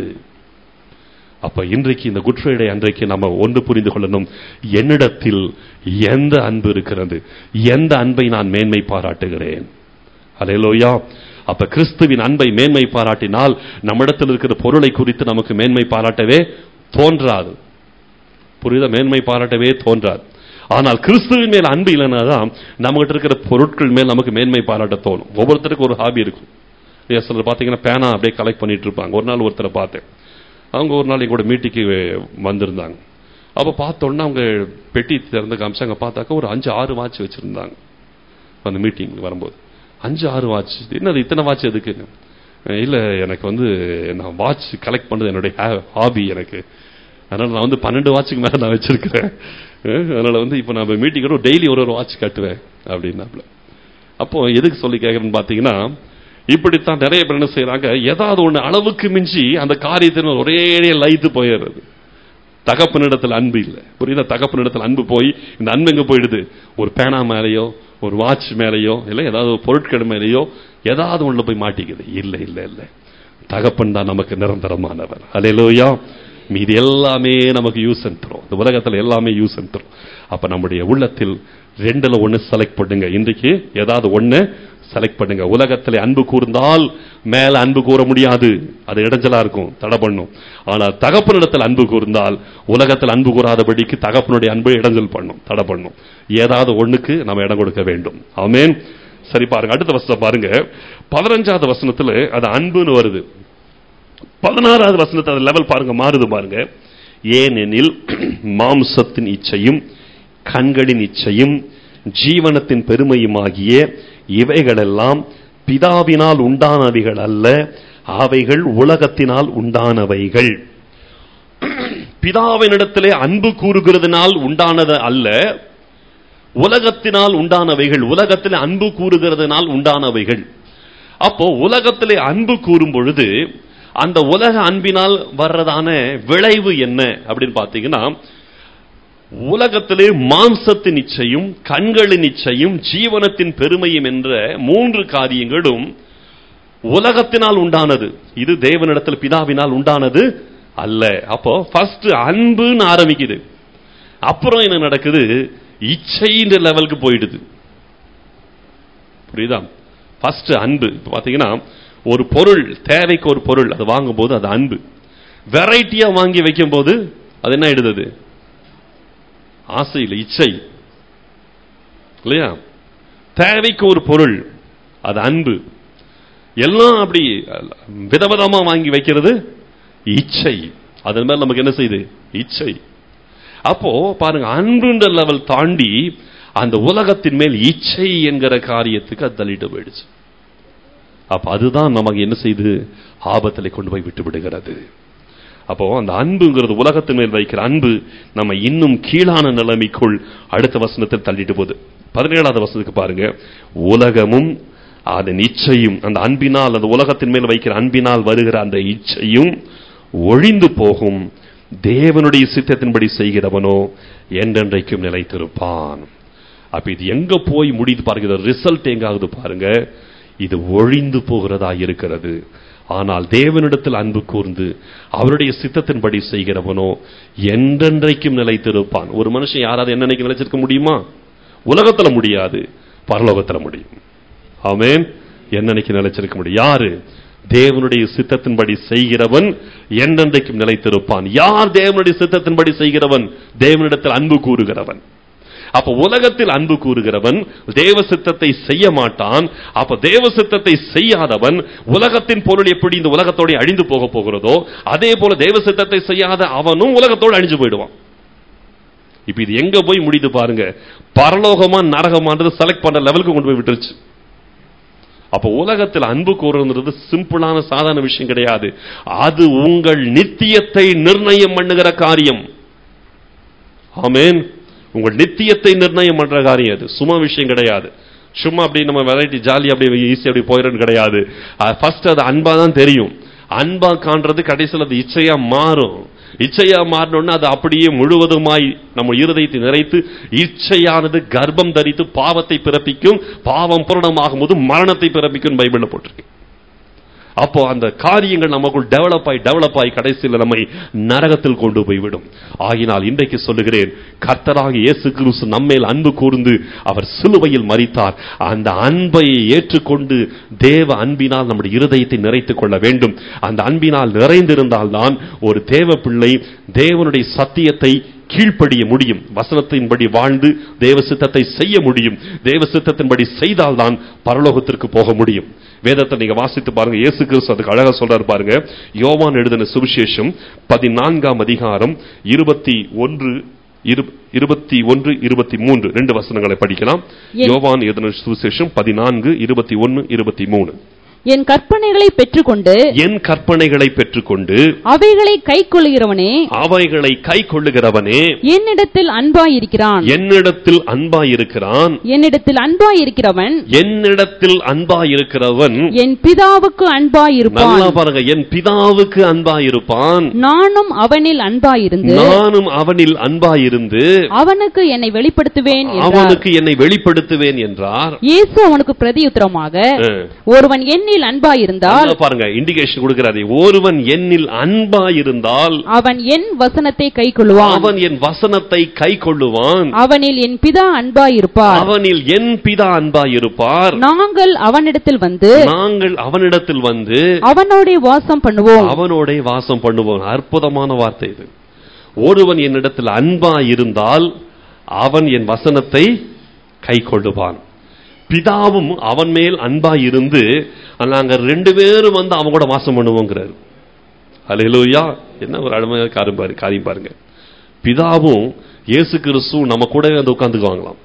அப்ப இன்றைக்கு இந்த குட் ஃப்ரைடே அன்றைக்கு நம்ம ஒன்று புரிந்து கொள்ளணும் என்னிடத்தில் எந்த அன்பு இருக்கிறது எந்த அன்பை நான் மேன்மை பாராட்டுகிறேன் அலையலோயா அப்ப கிறிஸ்துவின் அன்பை மேன்மை பாராட்டினால் நம்மிடத்தில் இருக்கிற பொருளை குறித்து நமக்கு மேன்மை பாராட்டவே தோன்றாது புரியுதா மேன்மை பாராட்டவே தோன்றாது ஆனால் கிறிஸ்துவின் மேல் அன்பு இல்லைன்னா தான் நம்மகிட்ட இருக்கிற பொருட்கள் மேல் நமக்கு மேன்மை பாராட்ட தோணும் ஒவ்வொருத்தருக்கும் ஒரு ஹாபி இருக்கும் இல்லையா சிலர் பார்த்தீங்கன்னா பேனா அப்படியே கலெக்ட் பண்ணிட்டு இருப்பாங்க ஒரு நாள் ஒருத்தரை பார்த்தேன் அவங்க ஒரு நாள் எங்களோட மீட்டிங்கு வந்திருந்தாங்க அப்போ பார்த்தோன்னா அவங்க பெட்டி திறந்து காமிச்சாங்க பார்த்தாக்க ஒரு அஞ்சு ஆறு வாட்ச் வச்சுருந்தாங்க அந்த மீட்டிங் வரும்போது அஞ்சு ஆறு வாட்ச் என்னது இத்தனை வாட்ச் எதுக்கு இல்லை எனக்கு வந்து நான் வாட்ச் கலெக்ட் பண்ணது என்னுடைய ஹாபி எனக்கு அதனால் நான் வந்து பன்னெண்டு வாட்சுக்கு மேலே நான் வச்சிருக்கிறேன் அதனால் வந்து இப்போ நான் மீட்டிங்கோட டெய்லி ஒரு ஒரு வாட்ச் கட்டுவேன் அப்படின்னாப்புல அப்போ எதுக்கு சொல்லி கேட்குறேன்னு பார்த்தீங்கன்னா இப்படித்தான் நிறைய பேர் என்ன செய்யறாங்க ஏதாவது ஒண்ணு அளவுக்கு மிஞ்சி அந்த காரியத்தின் ஒரே லைத்து போயிடுறது தகப்பனிடத்தில் அன்பு இல்லை புரியுதா தகப்பனிடத்தில் அன்பு போய் இந்த அன்பு எங்க போயிடுது ஒரு பேனா மேலேயோ ஒரு வாட்ச் மேலேயோ இல்லை ஏதாவது ஒரு பொருட்கள் மேலேயோ ஏதாவது ஒண்ணுல போய் மாட்டிக்குது இல்லை இல்லை இல்லை தகப்பன் தான் நமக்கு நிரந்தரமானவர் அலையிலோயா மீது எல்லாமே நமக்கு யூஸ் தரும் இந்த உலகத்தில் எல்லாமே யூஸ் தரும் அப்ப நம்முடைய உள்ளத்தில் ரெண்டுல ஒண்ணு செலக்ட் பண்ணுங்க இன்றைக்கு ஏதாவது ஒண்ணு செலக்ட் பண்ணுங்க உலகத்தில் அன்பு கூர்ந்தால் மேல அன்பு கூற முடியாது அது இடைஞ்சலா இருக்கும் தடை பண்ணும் ஆனால் தகப்பனிடத்தில் அன்பு கூர்ந்தால் உலகத்தில் அன்பு கூறாதபடிக்கு தகப்பனுடைய அன்பு இடைஞ்சல் பண்ணும் தடை பண்ணும் ஏதாவது ஒண்ணுக்கு நம்ம இடம் கொடுக்க வேண்டும் ஆமேன் சரி பாருங்க அடுத்த வசனம் பாருங்க பதினஞ்சாவது வசனத்துல அது அன்புன்னு வருது பதினாறாவது வசனத்தை அது லெவல் பாருங்க மாறுது பாருங்க ஏனெனில் மாம்சத்தின் இச்சையும் கண்களின் இச்சையும் ஜீவனத்தின் பெருமையுமாகிய இவைகளெல்லாம் பிதாவினால் உண்டானவைகள் அல்ல அவைகள் உலகத்தினால் உண்டானவைகள் பிதாவினிடத்திலே அன்பு கூறுகிறதுனால் உண்டானது அல்ல உலகத்தினால் உண்டானவைகள் உலகத்தில் அன்பு கூறுகிறதுனால் உண்டானவைகள் அப்போ உலகத்திலே அன்பு கூறும் பொழுது அந்த உலக அன்பினால் வர்றதான விளைவு என்ன அப்படின்னு பார்த்தீங்கன்னா உலகத்திலே மாம்சத்தின் இச்சையும் கண்களின் இச்சையும் ஜீவனத்தின் பெருமையும் என்ற மூன்று காரியங்களும் உலகத்தினால் உண்டானது இது தேவனிடத்தில் பிதாவினால் உண்டானது அல்ல அப்போ ஃபர்ஸ்ட் அன்புன்னு ஆரம்பிக்குது அப்புறம் என்ன நடக்குது இச்சைன்ற லெவலுக்கு போயிடுது புரியுதா ஃபர்ஸ்ட் அன்பு இப்போ பார்த்தீங்கன்னா ஒரு பொருள் தேவைக்கு ஒரு பொருள் அது வாங்கும்போது அது அன்பு வெரைட்டியா வாங்கி வைக்கும் போது அது என்ன ஆயிடுது ஆசை இல்லை இச்சை இல்லையா தேவைக்கு ஒரு பொருள் அது அன்பு எல்லாம் அப்படி விதவிதமா வாங்கி வைக்கிறது இச்சை அதன் மேல நமக்கு என்ன செய்யுது இச்சை அப்போ பாருங்க அன்புன்ற லெவல் தாண்டி அந்த உலகத்தின் மேல் இச்சை என்கிற காரியத்துக்கு அது தள்ளிட்டு போயிடுச்சு அப்ப அதுதான் நமக்கு என்ன செய்து ஆபத்தில் கொண்டு போய் விட்டு விடுகிறது அப்போ அந்த அன்புங்கிறது உலகத்தின் மேல் வைக்கிற அன்பு நம்ம இன்னும் கீழான நிலைமைக்குள் அடுத்த வசனத்தில் தள்ளிட்டு போகுது பதினேழாவது வசனத்துக்கு பாருங்க உலகமும் அதன் இச்சையும் அந்த அன்பினால் அந்த உலகத்தின் மேல் வைக்கிற அன்பினால் வருகிற அந்த இச்சையும் ஒழிந்து போகும் தேவனுடைய சித்தத்தின்படி செய்கிறவனோ என்றென்றைக்கும் நிலைத்திருப்பான் அப்ப இது எங்க போய் முடியுது பாருங்க ரிசல்ட் எங்காகுது பாருங்க இது ஒழிந்து போகிறதா இருக்கிறது ஆனால் தேவனிடத்தில் அன்பு கூர்ந்து அவருடைய சித்தத்தின்படி செய்கிறவனோ என்றென்றைக்கும் நிலைத்திருப்பான் ஒரு மனுஷன் யாராவது என்னன்னைக்கு நிலைச்சிருக்க முடியுமா உலகத்துல முடியாது பரலோகத்துல முடியும் ஆமென் என்னன்னைக்கு நிலைச்சிருக்க முடியும் யாரு தேவனுடைய சித்தத்தின்படி செய்கிறவன் என்னென்றைக்கும் நிலைத்திருப்பான் யார் தேவனுடைய சித்தத்தின்படி செய்கிறவன் தேவனிடத்தில் அன்பு கூறுகிறவன் அப்ப உலகத்தில் அன்பு கூறுகிறவன் தேவ சித்தத்தை செய்ய மாட்டான் அப்ப தேவ சித்தத்தை செய்யாதவன் உலகத்தின் பொருள் எப்படி இந்த உலகத்தோட அழிந்து போக போகிறதோ அதே போல தேவ சித்தத்தை செய்யாத அவனும் உலகத்தோடு அழிஞ்சு போயிடுவான் இப்ப இது எங்க போய் முடியுது பாருங்க பரலோகமா நரகமான்றது செலக்ட் பண்ற லெவலுக்கு கொண்டு போய் விட்டுருச்சு அப்ப உலகத்தில் அன்பு கூறுறது சிம்பிளான சாதாரண விஷயம் கிடையாது அது உங்கள் நித்தியத்தை நிர்ணயம் பண்ணுகிற காரியம் ஆமென் உங்கள் நித்தியத்தை நிர்ணயம் பண்ற காரியம் அது சும்மா விஷயம் கிடையாது சும்மா அப்படி நம்ம வெரைட்டி ஜாலி அப்படி ஈஸி அப்படி போயிடும் கிடையாது ஃபர்ஸ்ட் அது அன்பா தான் தெரியும் அன்பா காண்றது கடைசியில் அது இச்சையா மாறும் இச்சையா மாறினோன்னா அது அப்படியே முழுவதுமாய் நம்ம இருதயத்தை நிறைத்து இச்சையானது கர்ப்பம் தரித்து பாவத்தை பிறப்பிக்கும் பாவம் பூரணமாகும் போது மரணத்தை பிறப்பிக்கும் பைபிள்ல போட்டிருக்கு அப்போ அந்த காரியங்கள் நமக்குள் டெவலப் ஆகி டெவலப் ஆகி கடைசியில் நம்மை நரகத்தில் கொண்டு போய்விடும் ஆகினால் இன்றைக்கு சொல்லுகிறேன் கர்த்தராக இயேசு கிறிஸ்து நம்மேல் அன்பு கூர்ந்து அவர் சிலுவையில் மரித்தார் அந்த அன்பை ஏற்றுக்கொண்டு தேவ அன்பினால் நம்முடைய இருதயத்தை நிறைத்துக் கொள்ள வேண்டும் அந்த அன்பினால் நிறைந்திருந்தால்தான் ஒரு தேவ பிள்ளை தேவனுடைய சத்தியத்தை கீழ்ப்படிய முடியும் வசனத்தின்படி வாழ்ந்து தேவ சித்தத்தை செய்ய முடியும் தேவ சித்தத்தின்படி செய்தால்தான் பரலோகத்திற்கு போக முடியும் வேதத்தை நீங்க வாசித்து பாருங்க இயேசு கிறிஸ்து அதுக்கு அழகா சொல்றாரு பாருங்க யோவான் எழுதின சுவிசேஷம் பதினான்காம் அதிகாரம் இருபத்தி ஒன்று இரு- இருபத்தி ஒன்று இருபத்தி மூன்று ரெண்டு வசனங்களை படிக்கலாம் என்- யோவான் எழுதின சுவிசேஷம் பதினான்கு இருபத்தி ஒன்னு இருபத்தி மூணு என் கற்பனைகளை பெற்றுக்கொண்டு என் கற்பனைகளை பெற்றுக்கொண்டு அவைகளை கைக்கொள்கிறவனே அவைகளை கை கொள்ளுகிறவனே என்னிடத்தில் அன்பாயிருக்கிறான் என்னிடத்தில் அன்பாயிருக்கிறான் என்னிடத்தில் அன்பாயிருக்கிறவன் என்னிடத்தில் அன்பாயிருக்கிறவன் என் பிதாவுக்கு அன்பாயிருப்பான் நல்லா பாருங்க என் பிதாவுக்கு அன்பாயிருப்பான் நானும் அவனில் அன்பாயிருந்து நானும் அவனில் அன்பாயிருந்து அவனுக்கு என்னை வெளிப்படுத்துவேன் என்றார் அவனுக்கு என்னை வெளிப்படுத்துவேன் என்றார் இயேசு அவனுக்கு பிரதியுத்தரமாக ஆ. ஒருவன் என்னில் அன்பாயிருந்தால் நல்லா பாருங்க இண்டிகேஷன் கொடுக்கிறாரு ஒருவன் என்னில் அன்பாயிருந்தால் அவன் என் வசனத்தை கைக்கொள்வான் அவன் என் வசனத்தை கை கொள்ளுவான் அவனில் என் பிதா அன்பாயிருப்பார் அவனில் என் பிதா அன்பாயிருப்பார் நாங்கள் அவனிடத்தில் வந்து நாங்கள் அவனிடத்தில் வந்து அவனோட வாசம் பண்ணுவோம் அவனோட வாசம் பண்ணுவோம் அற்புதமான வார்த்தை இது ஒருவன் என்னிடத்தில் அன்பா இருந்தால் அவன் என் வசனத்தை கை கொள்ளுவான் பிதாவும் அவன் மேல் அன்பா இருந்து நாங்க ரெண்டு பேரும் வந்து அவன் கூட வாசம் பண்ணுவோங்கிறார் அல்லேலூயா என்ன ஒரு அருமையான காரியம் பாரு காரியம் பாருங்க பிதாவும் இயேசு கிறிஸ்து நம்ம கூடவே வந்து உட்காந்துக்குவாங்களாம்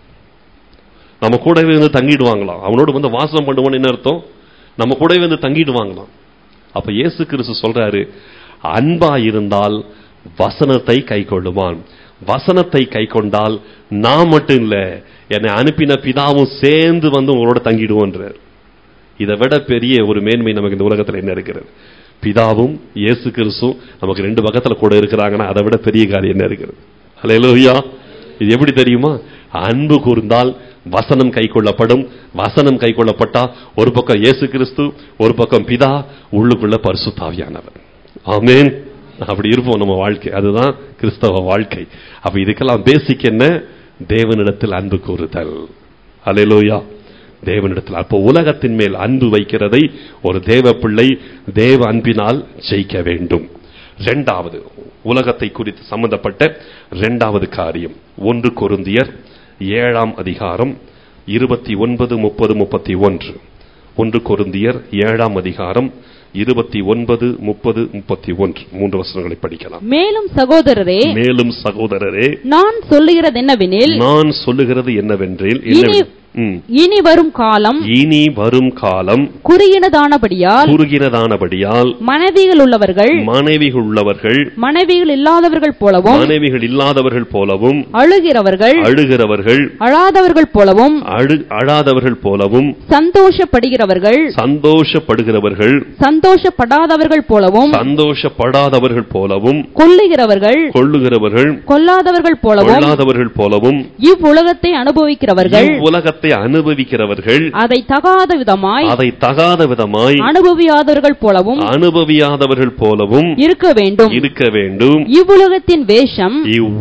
நம்ம கூடவே வந்து தங்கிடுவாங்களாம் அவனோடு வந்து வாசம் பண்ணுவோன்னு என்ன அர்த்தம் நம்ம கூடவே வந்து தங்கிடுவாங்களாம் அப்ப இயேசு கிறிஸ்து சொல்றாரு அன்பா இருந்தால் வசனத்தை கை கொள்ளுவான் வசனத்தை கை கொண்டால் நான் மட்டும் இல்ல என்னை அனுப்பின பிதாவும் சேர்ந்து வந்து உங்களோட தங்கிடுவோன்றார் இதை விட பெரிய ஒரு மேன்மை நமக்கு இந்த உலகத்துல என்ன இருக்கிறது பிதாவும் இயேசு கிறிஸ்துவும் நமக்கு ரெண்டு பக்கத்துல கூட இருக்கிறாங்கன்னா அதை விட பெரிய காரியம் என்ன இருக்கிறது ஹalleluya இது எப்படி தெரியுமா அன்பு கூர்ந்தால் வசனம் கைக்கொள்ளப்படும் வசனம் கைக்கொள்ளப்பட்டா ஒரு பக்கம் இயேசு கிறிஸ்து ஒரு பக்கம் பிதா உள்ளுக்குள்ள பரிசுத்தாவியானவர் ஆமென் அப்படி இருப்போம் நம்ம வாழ்க்கை அதுதான் கிறிஸ்தவ வாழ்க்கை அப்ப இதுக்கெல்லாம் பேசிக் என்ன தேவனிடத்தில் அன்பு கூறுதல் அல்லேலூயா தேவனிடத்தில் அப்போ உலகத்தின் மேல் அன்பு வைக்கிறதை ஒரு தேவ பிள்ளை தேவ அன்பினால் ஜெயிக்க வேண்டும் இரண்டாவது உலகத்தை குறித்து சம்பந்தப்பட்ட இரண்டாவது காரியம் ஒன்று கொருந்தியர் ஏழாம் அதிகாரம் இருபத்தி ஒன்பது முப்பது முப்பத்தி ஒன்று ஒன்று கொருந்தியர் ஏழாம் அதிகாரம் இருபத்தி ஒன்பது முப்பது முப்பத்தி ஒன்று மூன்று வசனங்களை படிக்கலாம் மேலும் சகோதரரே மேலும் சகோதரரே நான் சொல்லுகிறது என்னவெனில் நான் சொல்லுகிறது என்னவென்றில் இனி என்னவென்- ம். இனி வரும் காலம் இனி வரும் காலம் குறுகினதானபடியால் குறுகினதானபடியால் மனைவிகள் உள்ளவர்கள் மனைவிகள் உள்ளவர்கள் மனைவிகள் இல்லாதவர்கள் போலவும் மனைவிகள் இல்லாதவர்கள் போலவும் அழுகிறவர்கள் அழுகிறவர்கள் அழாதவர்கள் போலவும் அழு அழாதவர்கள் போலவும் சந்தோஷப்படுகிறவர்கள் சந்தோஷப்படுகிறவர்கள் சந்தோஷப்படாதவர்கள் போலவும் சந்தோஷப்படாதவர்கள் போலவும் கொல்லுகிறவர்கள் கொள்ளுகிறவர்கள் கொல்லாதவர்கள் போலவும் கொள்ளாதவர்கள் போலவும் இவ்வுலகத்தை அனுபவிக்கிறவர்கள் உலகத்தை அனுபவிக்கிறவர்கள் அதை தகாத விதமாய் அதை தகாத விதமாய் அனுபவியாதவர்கள் போலவும் அனுபவியாதவர்கள் போலவும் இருக்க வேண்டும் இருக்க வேண்டும் இவ்வுலகத்தின் வேஷம்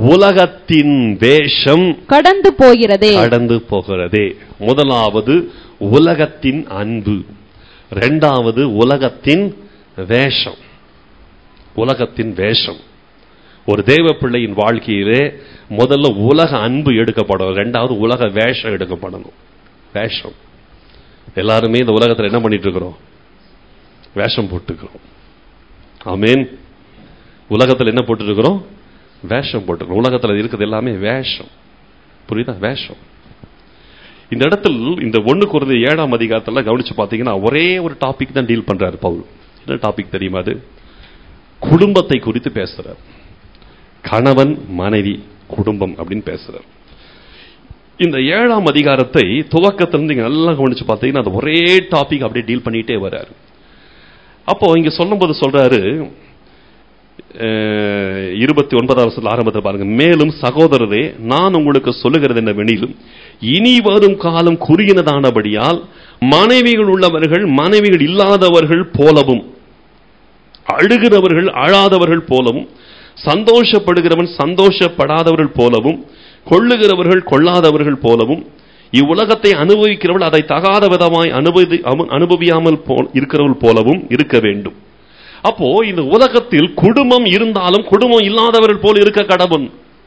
இவ்வுலகத்தின் வேஷம் கடந்து போகிறதே கடந்து போகிறதே முதலாவது உலகத்தின் அன்பு ரெண்டாவது உலகத்தின் வேஷம் உலகத்தின் வேஷம் ஒரு தேவ பிள்ளையின் வாழ்க்கையிலே முதல்ல உலக அன்பு எடுக்கப்படும் ரெண்டாவது உலக வேஷம் எடுக்கப்படணும் வேஷம் எல்லாருமே இந்த உலகத்தில் என்ன பண்ணிட்டு இருக்கிறோம் வேஷம் போட்டுக்கிறோம் ஆமேன் உலகத்தில் என்ன போட்டுருக்கிறோம் வேஷம் போட்டுக்கிறோம் உலகத்தில் இருக்கிறது எல்லாமே வேஷம் புரியுதா வேஷம் இந்த இடத்தில் இந்த ஒண்ணு குறைந்த ஏழாம் அதிகாரத்தில் கவனிச்சு பார்த்தீங்கன்னா ஒரே ஒரு டாபிக் தான் டீல் பண்றாரு பவுல் என்ன டாபிக் தெரியுமா அது குடும்பத்தை குறித்து பேசுறார் கணவன் மனைவி குடும்பம் அப்படின்னு பேசுறார் இந்த ஏழாம் அதிகாரத்தை துவக்கத்திலிருந்து நீங்க நல்லா கவனிச்சு பார்த்தீங்கன்னா அது ஒரே டாபிக் அப்படியே டீல் பண்ணிட்டே வர்றாரு அப்போ இங்க சொல்லும்போது சொல்றாரு இருபத்தி ஒன்பதாம் வருஷத்தில் ஆரம்பத்தில் பாருங்க மேலும் சகோதரரே நான் உங்களுக்கு சொல்லுகிறது என்னவெனிலும் இனி வரும் காலம் குறுகினதானபடியால் மனைவிகள் உள்ளவர்கள் மனைவிகள் இல்லாதவர்கள் போலவும் அழுகிறவர்கள் அழாதவர்கள் போலவும் சந்தோஷப்படுகிறவன் சந்தோஷப்படாதவர்கள் போலவும் கொள்ளுகிறவர்கள் கொள்ளாதவர்கள் போலவும் இவ்வுலகத்தை அனுபவிக்கிறவள் அதை தகாத விதமாய் அனுபவி அனுபவியாமல் இருக்கிறவள் போலவும் இருக்க வேண்டும் அப்போ இந்த உலகத்தில் குடும்பம் இருந்தாலும் குடும்பம் இல்லாதவர்கள் போல் இருக்க கடவன்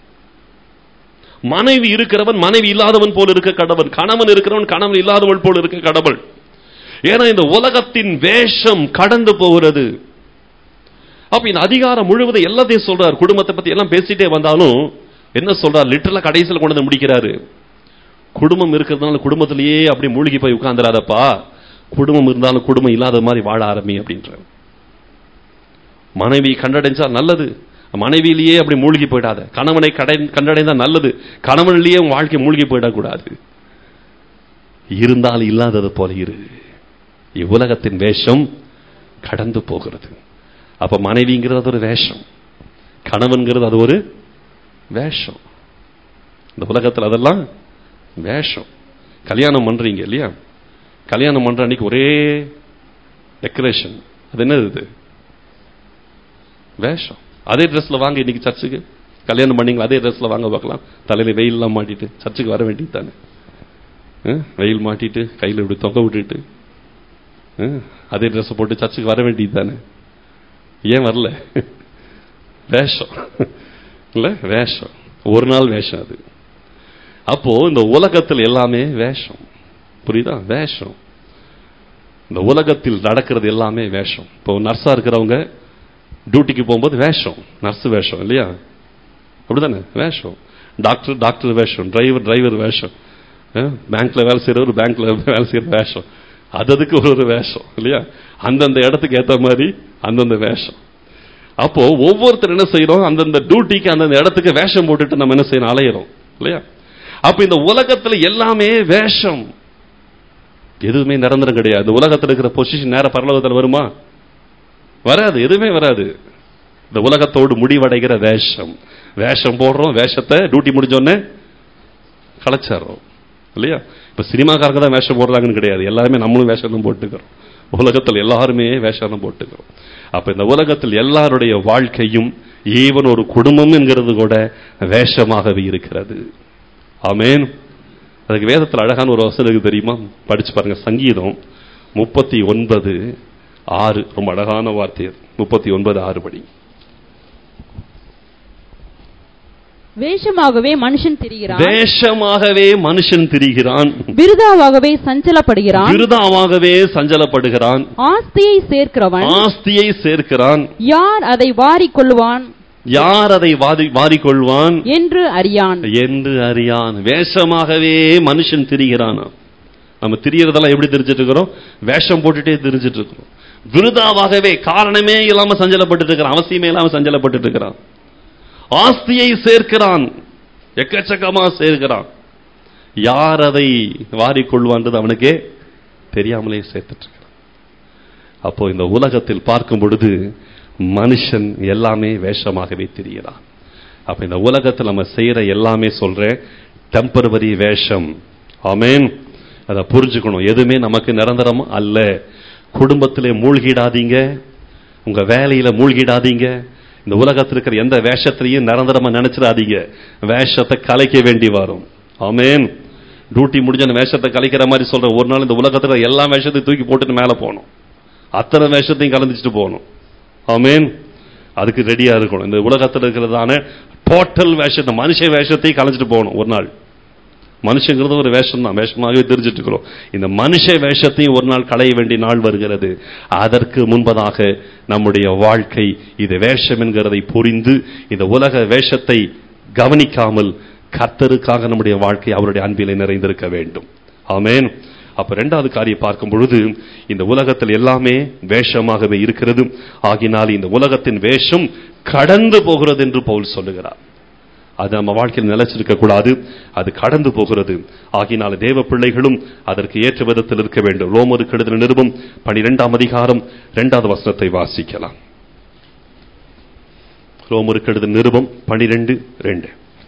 மனைவி இருக்கிறவன் மனைவி இல்லாதவன் போல் இருக்க கடவன் கணவன் இருக்கிறவன் கணவன் இல்லாதவள் போல் இருக்க கடவுள் ஏன்னா இந்த உலகத்தின் வேஷம் கடந்து போகிறது அப்ப இந்த அதிகாரம் முழுவதும் எல்லாத்தையும் சொல்றார் குடும்பத்தை பத்தி எல்லாம் பேசிட்டே வந்தாலும் என்ன சொல்றார் லிட்டரலா கடைசியில் கொண்டு வந்து முடிக்கிறாரு குடும்பம் இருக்கிறதுனால குடும்பத்திலேயே அப்படி மூழ்கி போய் உட்கார்ந்துடாதப்பா குடும்பம் இருந்தாலும் குடும்பம் இல்லாத மாதிரி வாழ ஆரம்பி அப்படின்ற மனைவி கண்டடைஞ்சா நல்லது மனைவியிலேயே அப்படி மூழ்கி போயிடாத கணவனை கடை கண்டடைந்தா நல்லது கணவனிலேயே உன் வாழ்க்கை மூழ்கி போயிடக்கூடாது இருந்தால் இல்லாதது போல இரு இவ்வுலகத்தின் வேஷம் கடந்து போகிறது அப்ப மனைவிங்கிறது ஒரு வேஷம் கணவன்கிறது அது ஒரு வேஷம் இந்த உலகத்தில் அதெல்லாம் வேஷம் கல்யாணம் பண்றீங்க இல்லையா கல்யாணம் பண்ற அன்னைக்கு ஒரே டெக்கரேஷன் அது என்னது இது வேஷம் அதே ட்ரெஸ்ல வாங்க இன்னைக்கு சர்ச்சுக்கு கல்யாணம் பண்ணீங்களா அதே ட்ரெஸ்ல வாங்க பார்க்கலாம் தலையில வெயில்லாம் மாட்டிட்டு சர்ச்சுக்கு வர வேண்டியது தானே வெயில் மாட்டிட்டு கையில் இப்படி தொங்க விட்டுட்டு அதே ட்ரெஸ் போட்டு சர்ச்சுக்கு வர வேண்டியது தானே ஏன் வரல வேஷம் இல்ல வேஷம் ஒரு நாள் வேஷம் அது அப்போ இந்த உலகத்தில் எல்லாமே வேஷம் புரியுதா வேஷம் இந்த உலகத்தில் நடக்கிறது எல்லாமே வேஷம் இப்போ நர்ஸா இருக்கிறவங்க டியூட்டிக்கு போகும்போது வேஷம் நர்ஸ் வேஷம் இல்லையா அப்படிதானே வேஷம் டாக்டர் டாக்டர் வேஷம் டிரைவர் டிரைவர் வேஷம் பேங்க்ல வேலை செய்யறவர் பேங்க்ல வேலை செய்யற வேஷம் அது அதுக்கு ஒரு ஒரு வேஷம் இல்லையா அந்தந்த இடத்துக்கு ஏற்ற மாதிரி அந்தந்த வேஷம் அப்போ ஒவ்வொருத்தர் என்ன செய்யறோம் அந்தந்த டியூட்டிக்கு அந்தந்த இடத்துக்கு வேஷம் போட்டுட்டு நம்ம என்ன செய்யணும் அலையிறோம் இல்லையா அப்ப இந்த உலகத்துல எல்லாமே வேஷம் எதுவுமே நிரந்தரம் கிடையாது இந்த உலகத்தில் இருக்கிற பொசிஷன் நேர பரலோகத்தில் வருமா வராது எதுவுமே வராது இந்த உலகத்தோடு முடிவடைகிற வேஷம் வேஷம் போடுறோம் வேஷத்தை டியூட்டி முடிஞ்சோடனே கலைச்சாரோம் இல்லையா இப்ப சினிமாக்காரங்க தான் வேஷம் போடுறாங்கன்னு கிடையாது எல்லாருமே நம்மளும் வேஷம் தான் போட்டுக்கிறோம் உலகத்தில் எல்லாருமே வேஷம் தான் போட்டுக்கிறோம் அப்ப இந்த உலகத்தில் எல்லாருடைய வாழ்க்கையும் ஈவன் ஒரு குடும்பம் என்கிறது கூட வேஷமாகவே இருக்கிறது ஆமேன் அதுக்கு வேதத்தில் அழகான ஒரு வசனம் இருக்கு தெரியுமா படிச்சு பாருங்க சங்கீதம் முப்பத்தி ஒன்பது ஆறு ரொம்ப அழகான வார்த்தை அது முப்பத்தி ஒன்பது ஆறு படி வேஷமாகவே மனுஷன் திரிகிறான் வேஷமாகவே மனுஷன் திரிகிறான் விருதாவாகவே சஞ்சலப்படுகிறான் விருதாவாகவே சஞ்சலப்படுகிறான் ஆஸ்தியை சேர்க்கிறவன் ஆஸ்தியை சேர்க்கிறான் யார் அதை வாரிக் கொள்வான் யார் அதை வாரி வாரிக்கொள்வான் என்று அறியான் என்று அறியான் வேஷமாகவே மனுஷன் திரிகிறான் நம்ம திரியறதெல்லாம் எப்படி தெரிஞ்சிட்டு இருக்கிறோம் வேஷம் போட்டுட்டே தெரிஞ்சிட்டு இருக்கிறோம் விருதாவாகவே காரணமே இல்லாம சஞ்சலப்பட்டு இருக்கிறான் அவசியமே இல்லாம சஞ்சலப்பட்டு இருக்கிறான் ஆஸ்தியை சேர்க்கிறான் எக்கச்சக்கமா சேர்க்கிறான் யார் அதை வாரிக்கொள்வான்றது அவனுக்கே தெரியாமலே சேர்த்துட்டு இருக்கிறான் அப்போ இந்த உலகத்தில் பார்க்கும் பொழுது மனுஷன் எல்லாமே வேஷமாகவே தெரிகிறான் அப்ப இந்த உலகத்தில் நம்ம செய்யற எல்லாமே சொல்றேன் டெம்பரவரி வேஷம் ஆமேன் அதை புரிஞ்சுக்கணும் எதுவுமே நமக்கு நிரந்தரம் அல்ல குடும்பத்திலே மூழ்கிடாதீங்க உங்க வேலையில மூழ்கிடாதீங்க இந்த உலகத்தில் இருக்கிற எந்த வேஷத்திலையும் நிரந்தரமா நினைச்சிடாதீங்க வேஷத்தை கலைக்க வேண்டி வரும் ஆமேன் டியூட்டி முடிஞ்ச அந்த வேஷத்தை கலைக்கிற மாதிரி சொல்றேன் ஒரு நாள் இந்த உலகத்துல எல்லா வேஷத்தையும் தூக்கி போட்டுட்டு மேல போகணும் அத்தனை வேஷத்தையும் கலந்துச்சுட்டு போகணும் ஆமென் அதுக்கு ரெடியா இருக்கணும் இந்த உலகத்தில் இருக்கிறதான டோட்டல் வேஷத்தை மனுஷ வேஷத்தையும் கலைஞ்சிட்டு போகணும் ஒரு நாள் மனுஷங்கிறது ஒரு வேஷம் தான் வேஷமாகவே தெரிஞ்சிட்டு இருக்கிறோம் இந்த மனுஷ வேஷத்தையும் ஒரு நாள் களைய வேண்டிய நாள் வருகிறது அதற்கு முன்பதாக நம்முடைய வாழ்க்கை இது வேஷம் என்கிறதை புரிந்து இந்த உலக வேஷத்தை கவனிக்காமல் கர்த்தருக்காக நம்முடைய வாழ்க்கை அவருடைய அன்பிலே நிறைந்திருக்க வேண்டும் ஆமென் அப்ப ரெண்டாவது காரியம் பார்க்கும் பொழுது இந்த உலகத்தில் எல்லாமே வேஷமாகவே இருக்கிறது ஆகினால் இந்த உலகத்தின் வேஷம் கடந்து போகிறது என்று பவுல் சொல்லுகிறார் அது நம்ம வாழ்க்கையில் நிலைச்சிருக்க கூடாது அது கடந்து போகிறது ஆகினால தேவ பிள்ளைகளும் அதற்கு ஏற்ற விதத்தில் இருக்க வேண்டும் ரோமருக்கு எழுதின நிருபம் பனிரெண்டாம் அதிகாரம் இரண்டாவது வசனத்தை வாசிக்கலாம் ரோமருக்கு எழுதின நிருபம் பனிரெண்டு ரெண்டு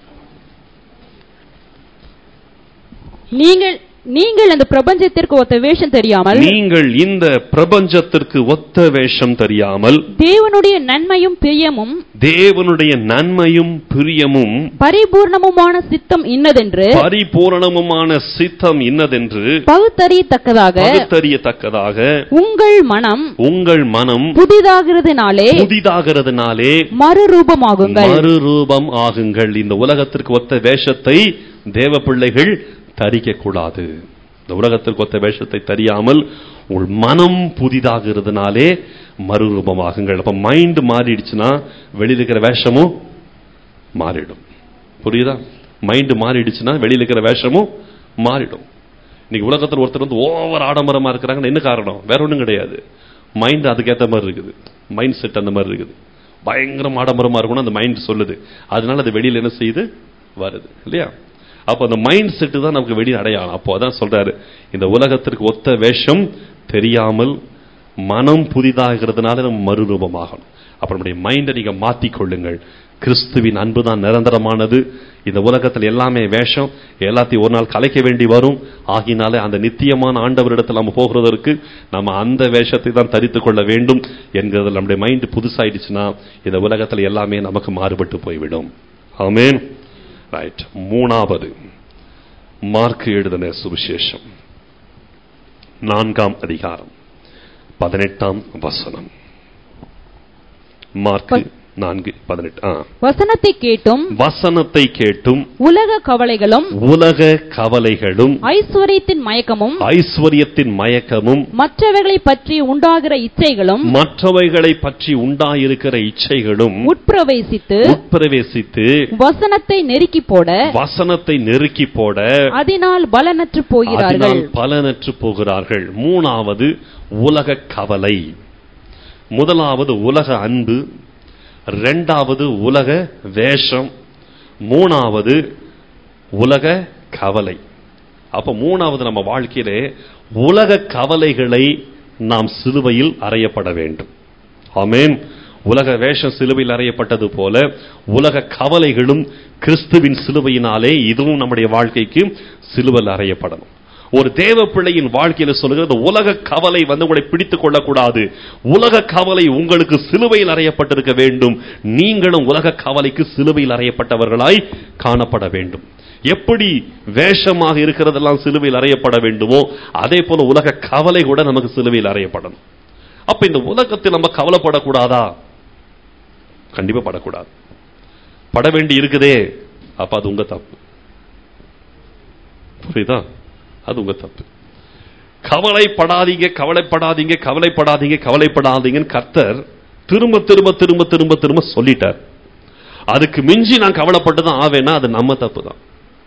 நீங்கள் நீங்கள் அந்த பிரபஞ்சத்திற்கு ஒத்த வேஷம் தெரியாமல் நீங்கள் இந்த பிரபஞ்சத்திற்கு ஒத்த வேஷம் தெரியாமல் தேவனுடைய நன்மையும் பிரியமும் தேவனுடைய நன்மையும் பிரியமும் பரிபூர்ணமுமான சித்தம் இன்னதென்று பரிபூரணமுமான சித்தம் இன்னதென்று பகுத்தறியத்தக்கதாக பகுத்தறியத்தக்கதாக உங்கள் மனம் உங்கள் மனம் புதிதாகிறதுனாலே புதிதாகிறதுனாலே மறுரூபமாகுங்கள் மறுரூபம் ஆகுங்கள் இந்த உலகத்திற்கு ஒத்த வேஷத்தை தேவ பிள்ளைகள் தரிக்க கூடாது இந்த உலகத்திற்கு ஒத்த வேஷத்தை தெரியாமல் உங்கள் மனம் புதிதாகிறதுனாலே மறுரூபமாகுங்கள் அப்ப மைண்ட் மாறிடுச்சுன்னா வெளியில இருக்கிற வேஷமும் மாறிடும் புரியுதா மைண்ட் மாறிடுச்சுன்னா வெளியில இருக்கிற வேஷமும் மாறிடும் இன்னைக்கு உலகத்தில் ஒருத்தர் வந்து ஓவர் ஆடம்பரமா இருக்கிறாங்கன்னா என்ன காரணம் வேற ஒண்ணும் கிடையாது மைண்ட் அதுக்கேற்ற மாதிரி இருக்குது மைண்ட் செட் அந்த மாதிரி இருக்குது பயங்கரம் ஆடம்பரமா இருக்கணும் அந்த மைண்ட் சொல்லுது அதனால அது வெளியில என்ன செய்யுது வருது இல்லையா அப்போ அந்த மைண்ட் செட்டு தான் நமக்கு வெளியே அடையாளம் அப்போ அதான் சொல்றாரு இந்த உலகத்திற்கு ஒத்த வேஷம் தெரியாமல் மனம் புதிதாகிறதுனால நம்ம மறுரூபமாகணும் அப்ப நம்முடைய மைண்டை நீங்க மாத்திக்கொள்ளுங்கள் கிறிஸ்துவின் அன்பு தான் நிரந்தரமானது இந்த உலகத்தில் எல்லாமே வேஷம் எல்லாத்தையும் ஒரு நாள் கலைக்க வேண்டி வரும் ஆகினாலே அந்த நித்தியமான ஆண்டவரிடத்தில் நம்ம போகிறதற்கு நம்ம அந்த வேஷத்தை தான் தரித்துக் கொள்ள வேண்டும் என்கிறது நம்முடைய மைண்ட் புதுசாயிடுச்சுன்னா இந்த உலகத்தில் எல்லாமே நமக்கு மாறுபட்டு போய்விடும் ஆமென் ரைட் மூணாவது மார்க் எழுதின சுவிசேஷம் நான்காம் அதிகாரம் பதினெட்டாம் வசனம் மார்க் நான்கு பதினெட்டு ஆ. வசனத்தை கேட்டும் வசனத்தை கேட்டும் உலக கவலைகளும் உலக கவலைகளும் ஐஸ்வர்யத்தின் மயக்கமும் ஐஸ்வர்யத்தின் மயக்கமும் மற்றவைகளை பற்றி உண்டாகிற இச்சைகளும் மற்றவைகளை பற்றி உண்டாயிருக்கிற இச்சைகளும் உட்பிரவேசித்து உட்பிரவேசித்து வசனத்தை நெருக்கி போட வசனத்தை நெருக்கி போட அதனால் பலனற்று போகிறார்கள் அதனால் பலனற்று போகிறார்கள் மூணாவது உலக கவலை முதலாவது உலக அன்பு இரண்டாவது உலக வேஷம் மூணாவது உலக கவலை அப்ப மூணாவது நம்ம வாழ்க்கையிலே உலக கவலைகளை நாம் சிலுவையில் அறையப்பட வேண்டும் ஆமென் உலக வேஷம் சிலுவையில் அறையப்பட்டது போல உலக கவலைகளும் கிறிஸ்துவின் சிலுவையினாலே இதுவும் நம்முடைய வாழ்க்கைக்கு சிலுவையில் அறையப்படணும் ஒரு தேவ பிள்ளையின் வாழ்க்கையில சொல்லுகிறது உலக கவலை வந்து உங்களை பிடித்துக் கொள்ளக்கூடாது உலக கவலை உங்களுக்கு சிலுவையில் அறையப்பட்டிருக்க வேண்டும் நீங்களும் உலக கவலைக்கு சிலுவையில் அறையப்பட்டவர்களாய் காணப்பட வேண்டும் எப்படி வேஷமாக இருக்கிறதெல்லாம் சிலுவையில் அறையப்பட வேண்டுமோ அதே போல உலக கவலை கூட நமக்கு சிலுவையில் அறையப்படணும் அப்ப இந்த உலகத்தில் நம்ம கவலைப்படக்கூடாதா கண்டிப்பா படக்கூடாது பட வேண்டி இருக்குதே அப்ப அது உங்க தப்பு புரியுதா அது உங்க தப்பு கவலைப்படாதீங்க கவலைப்படாதீங்க கவலைப்படாதீங்க கவலைப்படாதீங்கன்னு கர்த்தர் திரும்ப திரும்ப திரும்ப திரும்ப திரும்ப சொல்லிட்டார் அதுக்கு மிஞ்சி நான் கவலைப்பட்டு தான் ஆவேனா அது நம்ம தப்பு தான்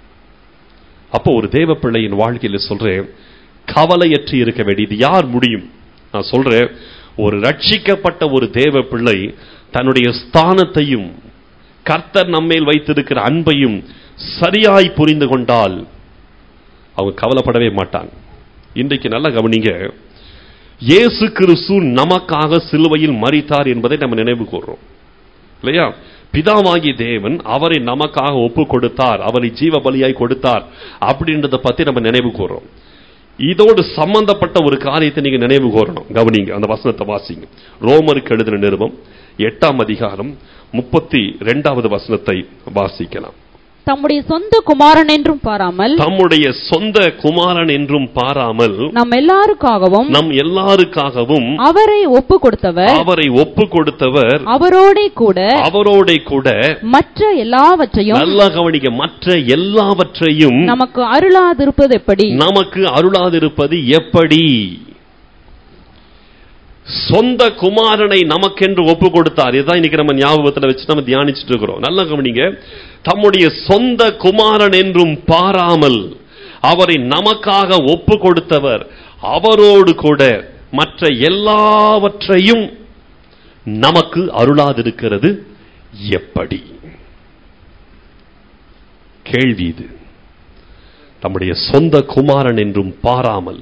அப்போ ஒரு தேவ பிள்ளையின் வாழ்க்கையில சொல்றேன் கவலையற்று இருக்க வேண்டியது யார் முடியும் நான் சொல்றேன் ஒரு ரட்சிக்கப்பட்ட ஒரு தேவ பிள்ளை தன்னுடைய ஸ்தானத்தையும் கர்த்தர் நம்மேல் வைத்திருக்கிற அன்பையும் சரியாய் புரிந்து கொண்டால் அவங்க கவலைப்படவே மாட்டாங்க இன்றைக்கு நல்லா கவனிங்க இயேசு கிறிஸ்து நமக்காக சிலுவையில் மரித்தார் என்பதை நம்ம நினைவு கூர்றோம் இல்லையா பிதாவாகிய தேவன் அவரை நமக்காக ஒப்பு கொடுத்தார் அவரை ஜீவ பலியாய் கொடுத்தார் அப்படின்றத பத்தி நம்ம நினைவு கூர்றோம் இதோடு சம்பந்தப்பட்ட ஒரு காரியத்தை நீங்க நினைவு கூறணும் கவனிங்க அந்த வசனத்தை வாசிங்க ரோமருக்கு எழுதின நிருபம் எட்டாம் அதிகாரம் முப்பத்தி ரெண்டாவது வசனத்தை வாசிக்கலாம் தம்முடைய சொந்த குமாரன் என்றும் பாராமல் தம்முடைய சொந்த குமாரன் என்றும் பாராமல் நம் எல்லாருக்காகவும் நம் எல்லாருக்காகவும் அவரை ஒப்பு கொடுத்தவர் அவரை ஒப்பு கொடுத்தவர் அவரோடே கூட அவரோட கூட மற்ற எல்லாவற்றையும் நல்லா கவனிக்க மற்ற எல்லாவற்றையும் நமக்கு அருளாதிருப்பது எப்படி நமக்கு அருளாதிருப்பது எப்படி சொந்த குமாரனை நமக்கென்று ஒப்பு கொடுத்தார் இதுதான் இன்னைக்கு நம்ம ஞாபகத்துல வச்சு நம்ம தியானிச்சுட்டு இருக்கிறோம் நல்லா கவனிங்க தம்முடைய சொந்த குமாரன் என்றும் பாராமல் அவரை நமக்காக ஒப்பு கொடுத்தவர் அவரோடு கூட மற்ற எல்லாவற்றையும் நமக்கு அருளாதிருக்கிறது எப்படி கேள்வி இது நம்முடைய சொந்த குமாரன் என்றும் பாராமல்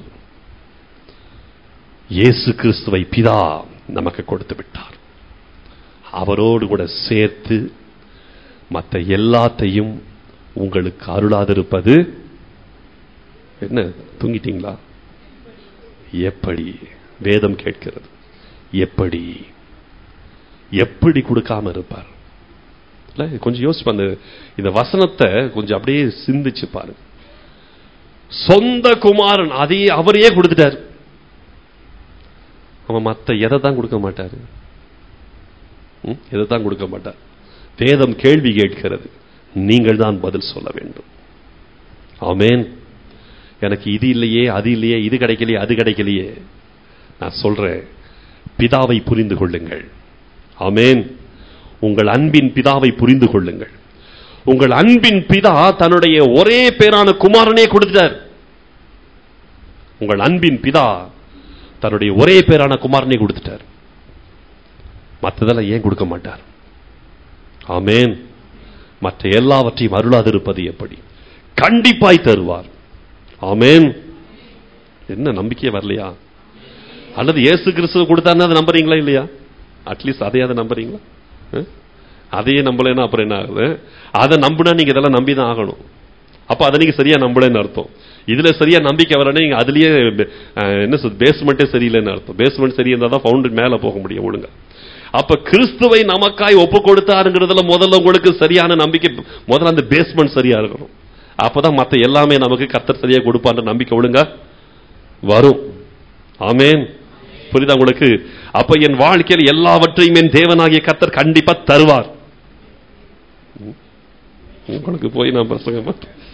இயேசு கிறிஸ்துவை பிதா நமக்கு கொடுத்து விட்டார் அவரோடு கூட சேர்த்து மற்ற எல்லாத்தையும் உங்களுக்கு அருளாதிருப்பது என்ன தூங்கிட்டீங்களா எப்படி வேதம் கேட்கிறது எப்படி எப்படி கொடுக்காம இருப்பார் இல்ல கொஞ்சம் யோசிச்சு பாருங்க இந்த வசனத்தை கொஞ்சம் அப்படியே சிந்திச்சு பாருங்க சொந்த குமாரன் அதையே அவரையே கொடுத்துட்டார் அவன் மத்த எதை தான் கொடுக்க மாட்டாரு ம்? எதை தான் கொடுக்க மாட்டார் வேதம் கேள்வி கேட்கிறது நீங்கள் தான் பதில் சொல்ல வேண்டும் ஆமென் எனக்கு இது இல்லையே அது இல்லையே இது கிடைக்கலையே அது கிடைக்கலையே நான் சொல்றேன் பிதாவை புரிந்து கொள்ளுங்கள் ஆமென் உங்கள் அன்பின் பிதாவை புரிந்து கொள்ளுங்கள் உங்கள் அன்பின் பிதா தன்னுடைய ஒரே பேரான குமாரனே கொடுத்தார் உங்கள் அன்பின் பிதா தன்னுடைய ஒரே பேரான குமாரனே கொடுத்துட்டார் மற்றதெல்லாம் ஏன் கொடுக்க மாட்டார் ஆமென் மற்ற எல்லாவற்றையும் அருளாதிருப்பது எப்படி கண்டிப்பாய் தருவார் ஆமென் என்ன நம்பிக்கையே வரலையா அல்லது இயேசு கிறிஸ்துவ கொடுத்தாருன்னா அதை நம்புறீங்களா இல்லையா அட்லீஸ்ட் அதையாவது நம்புறீங்களா அஹ்? அதையே நம்பலைன்னா அப்புறம் என்ன ஆகுது அதை நம்பினா நீங்க இதெல்லாம் நம்பி தான் ஆகணும் அப்ப அதை நீங்க சரியா நம்பலன்னு அர்த்தம் இதுல சரியா நம்பிக்கை வரணும் நீங்க அதுலயே அஹ், என்ன சொல் பேஸ்மெண்ட்டே சரியில்லைன்னு அர்த்தம் பேஸ்மெண்ட் சரி இருந்தா தான் ஃபவுண்டர் மேல போக முடியும் ஒழுங்கா அப்ப கிறிஸ்துவை நமக்காய் ஒப்பு கொடுத்தாருங்கிறதுல முதல்ல உங்களுக்கு சரியான நம்பிக்கை முதல்ல அந்த பேஸ்மெண்ட் சரியா இருக்கணும் அப்பதான் மத்த எல்லாமே நமக்கு கத்தர் சரியா கொடுப்பான்ற நம்பிக்கை ஒழுங்கா வரும் ஆமென் புரியுதா உங்களுக்கு அப்ப என் வாழ்க்கையில் எல்லாவற்றையும் என் தேவனாகிய கத்தர் கண்டிப்பா தருவார் உங்களுக்கு போய் நான் பிரசங்கமா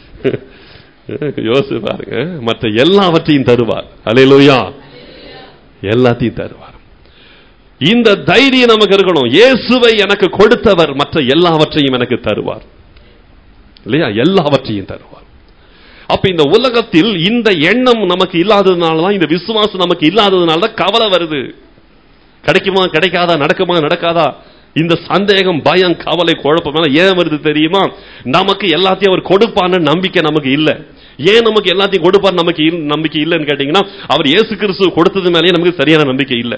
யோசிச்சு பாருங்க மற்ற எல்லாவற்றையும் தருவார் அலையிலோயா எல்லாத்தையும் தருவார் இந்த தைரியம் நமக்கு இருக்கணும் இயேசுவை எனக்கு கொடுத்தவர் மற்ற எல்லாவற்றையும் எனக்கு தருவார் இல்லையா எல்லாவற்றையும் தருவார் அப்ப இந்த உலகத்தில் இந்த எண்ணம் நமக்கு இல்லாததுனால தான் இந்த விசுவாசம் நமக்கு இல்லாததுனால தான் கவலை வருது கிடைக்குமா கிடைக்காதா நடக்குமா நடக்காதா இந்த சந்தேகம் பயம் கவலை குழப்பம் எல்லாம் ஏன் வருது தெரியுமா நமக்கு எல்லாத்தையும் அவர் கொடுப்பான்னு நம்பிக்கை நமக்கு இல்ல ஏன் நமக்கு எல்லாத்தையும் கொடுப்பார் நமக்கு இல்ல- நம்பிக்கை இல்லைன்னு கேட்டீங்கன்னா அவர் இயேசு கிறிஸ்து கொடுத்தது மேலேயே நமக்கு சரியான நம்பிக்கை இல்லை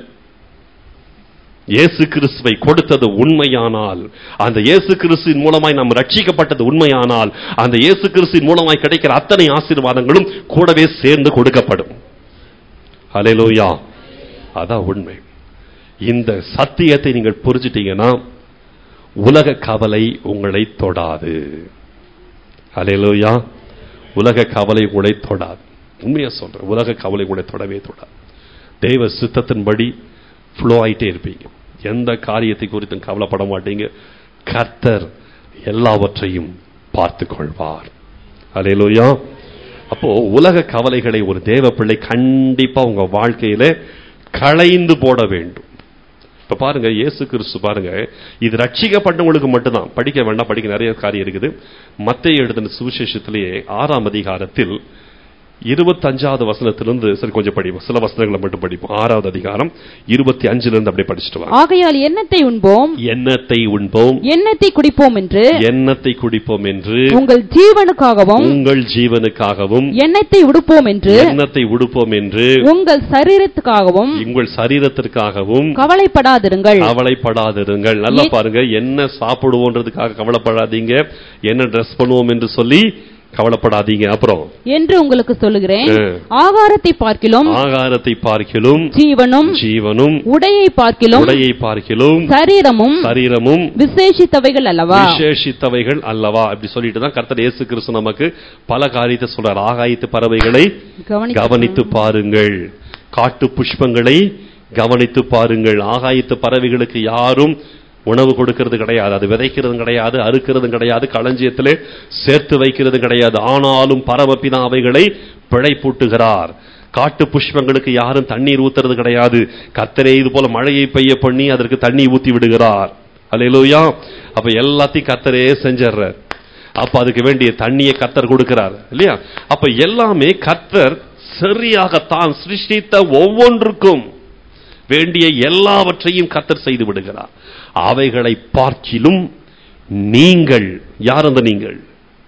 இயேசு கிறிஸ்துவை கொடுத்தது உண்மையானால் அந்த இயேசு கிறிஸ்துவின் மூலமாய் நாம் ரட்சிக்கப்பட்டது உண்மையானால் அந்த இயேசு கிறிஸ்துவின் மூலமாய் கிடைக்கிற அத்தனை ஆசீர்வாதங்களும் கூடவே சேர்ந்து கொடுக்கப்படும் ஹalleluya அதான் உண்மை இந்த சத்தியத்தை நீங்கள் புரிஞ்சிட்டீங்கன்னா உலக கவலை உங்களை தொடாது ஹalleluya உலக கவலை உங்களை தொடாது உண்மையா சொல்றேன் உலக கவலை உங்களை தொடவே தொடாது தெய்வ சித்தத்தின்படி ஃப்ளோ ஆயிட்டே இருப்பீங்க எந்த காரியத்தை குறித்தும் கவலைப்பட மாட்டீங்க கர்த்தர் எல்லாவற்றையும் பார்த்துக் கொள்வார் அலையிலோயா அப்போ உலக கவலைகளை ஒரு தேவ பிள்ளை கண்டிப்பா உங்க வாழ்க்கையில களைந்து போட வேண்டும் இப்ப பாருங்க இயேசு கிறிஸ்து பாருங்க இது ரட்சிக்கப்பட்டவங்களுக்கு மட்டும்தான் படிக்க வேண்டாம் படிக்க நிறைய காரியம் இருக்குது மத்திய எழுதின சுவிசேஷத்திலேயே ஆறாம் அதிகாரத்தில் இருபத்தஞ்சாவது வசனத்திலிருந்து சரி கொஞ்சம் படிப்போம் சில வசனங்களை மட்டும் படிப்போம் ஆறாவது அதிகாரம் இருபத்தி அஞ்சுல இருந்து அப்படியே படிச்சுட்டு வாங்க ஆகையால் எண்ணத்தை உண்போம் எண்ணத்தை உண்போம் எண்ணத்தை குடிப்போம் என்று எண்ணத்தை குடிப்போம் என்று உங்கள் ஜீவனுக்காகவும் உங்கள் ஜீவனுக்காகவும் எண்ணத்தை உடுப்போம் என்று எண்ணத்தை உடுப்போம் என்று உங்கள் சரீரத்துக்காகவும் உங்கள் சரீரத்திற்காகவும் கவலைப்படாதிருங்கள் கவலைப்படாதிருங்கள் நல்லா ஏ- பாருங்க என்ன சாப்பிடுவோன்றதுக்காக கவலைப்படாதீங்க என்ன ட்ரெஸ் பண்ணுவோம் என்று சொல்லி கவலைப்படாதீங்க அப்புறம் என்று உங்களுக்கு சொல்லுகிறேன் ஆ. ஆகாரத்தை பார்க்கிலும் ஆகாரத்தை பார்க்கிலும் ஜீவனும் ஜீவனும் உடையை பார்க்கிலும் உடையை பார்க்கிலும் சரீரமும் சரீரமும் விசேஷித்தவைகள் அல்லவா விசேஷித்தவைகள் அல்லவா அப்படி சொல்லிட்டு தான் கர்த்தர் இயேசு கிறிஸ்து நமக்கு பல காரியத்தை சொல்றார் ஆகாயத்து பறவைகளை கவனித்து கவனித்து பாருங்கள் காட்டு புஷ்பங்களை கவனித்து பாருங்கள் ஆகாயத்து பறவைகளுக்கு யாரும் உணவு கொடுக்கிறது கிடையாது அது விதைக்கிறது கிடையாது அறுக்கிறது கிடையாது களஞ்சியத்திலே சேர்த்து வைக்கிறது கிடையாது ஆனாலும் பரமபிதா அவைகளை பிழைப்பூட்டுகிறார் காட்டு புஷ்பங்களுக்கு யாரும் தண்ணீர் ஊத்துறது கிடையாது கர்த்தரே இது போல மழையை பெய்ய பண்ணி அதற்கு தண்ணி ஊத்தி விடுகிறார் அல்லேலூயா அப்ப எல்லாத்தையும் கர்த்தரே செஞ்சிடுறார் அப்ப அதுக்கு வேண்டிய தண்ணியை கர்த்தர் கொடுக்கிறார் இல்லையா அப்ப எல்லாமே கர்த்தர் சரியாக தான் சிருஷ்டித்த ஒவ்வொன்றுக்கும் வேண்டிய எல்லாவற்றையும் கர்த்தர் செய்து விடுகிறார் அவைகளை பார்க்கிலும் நீங்கள் யார் அந்த நீங்கள்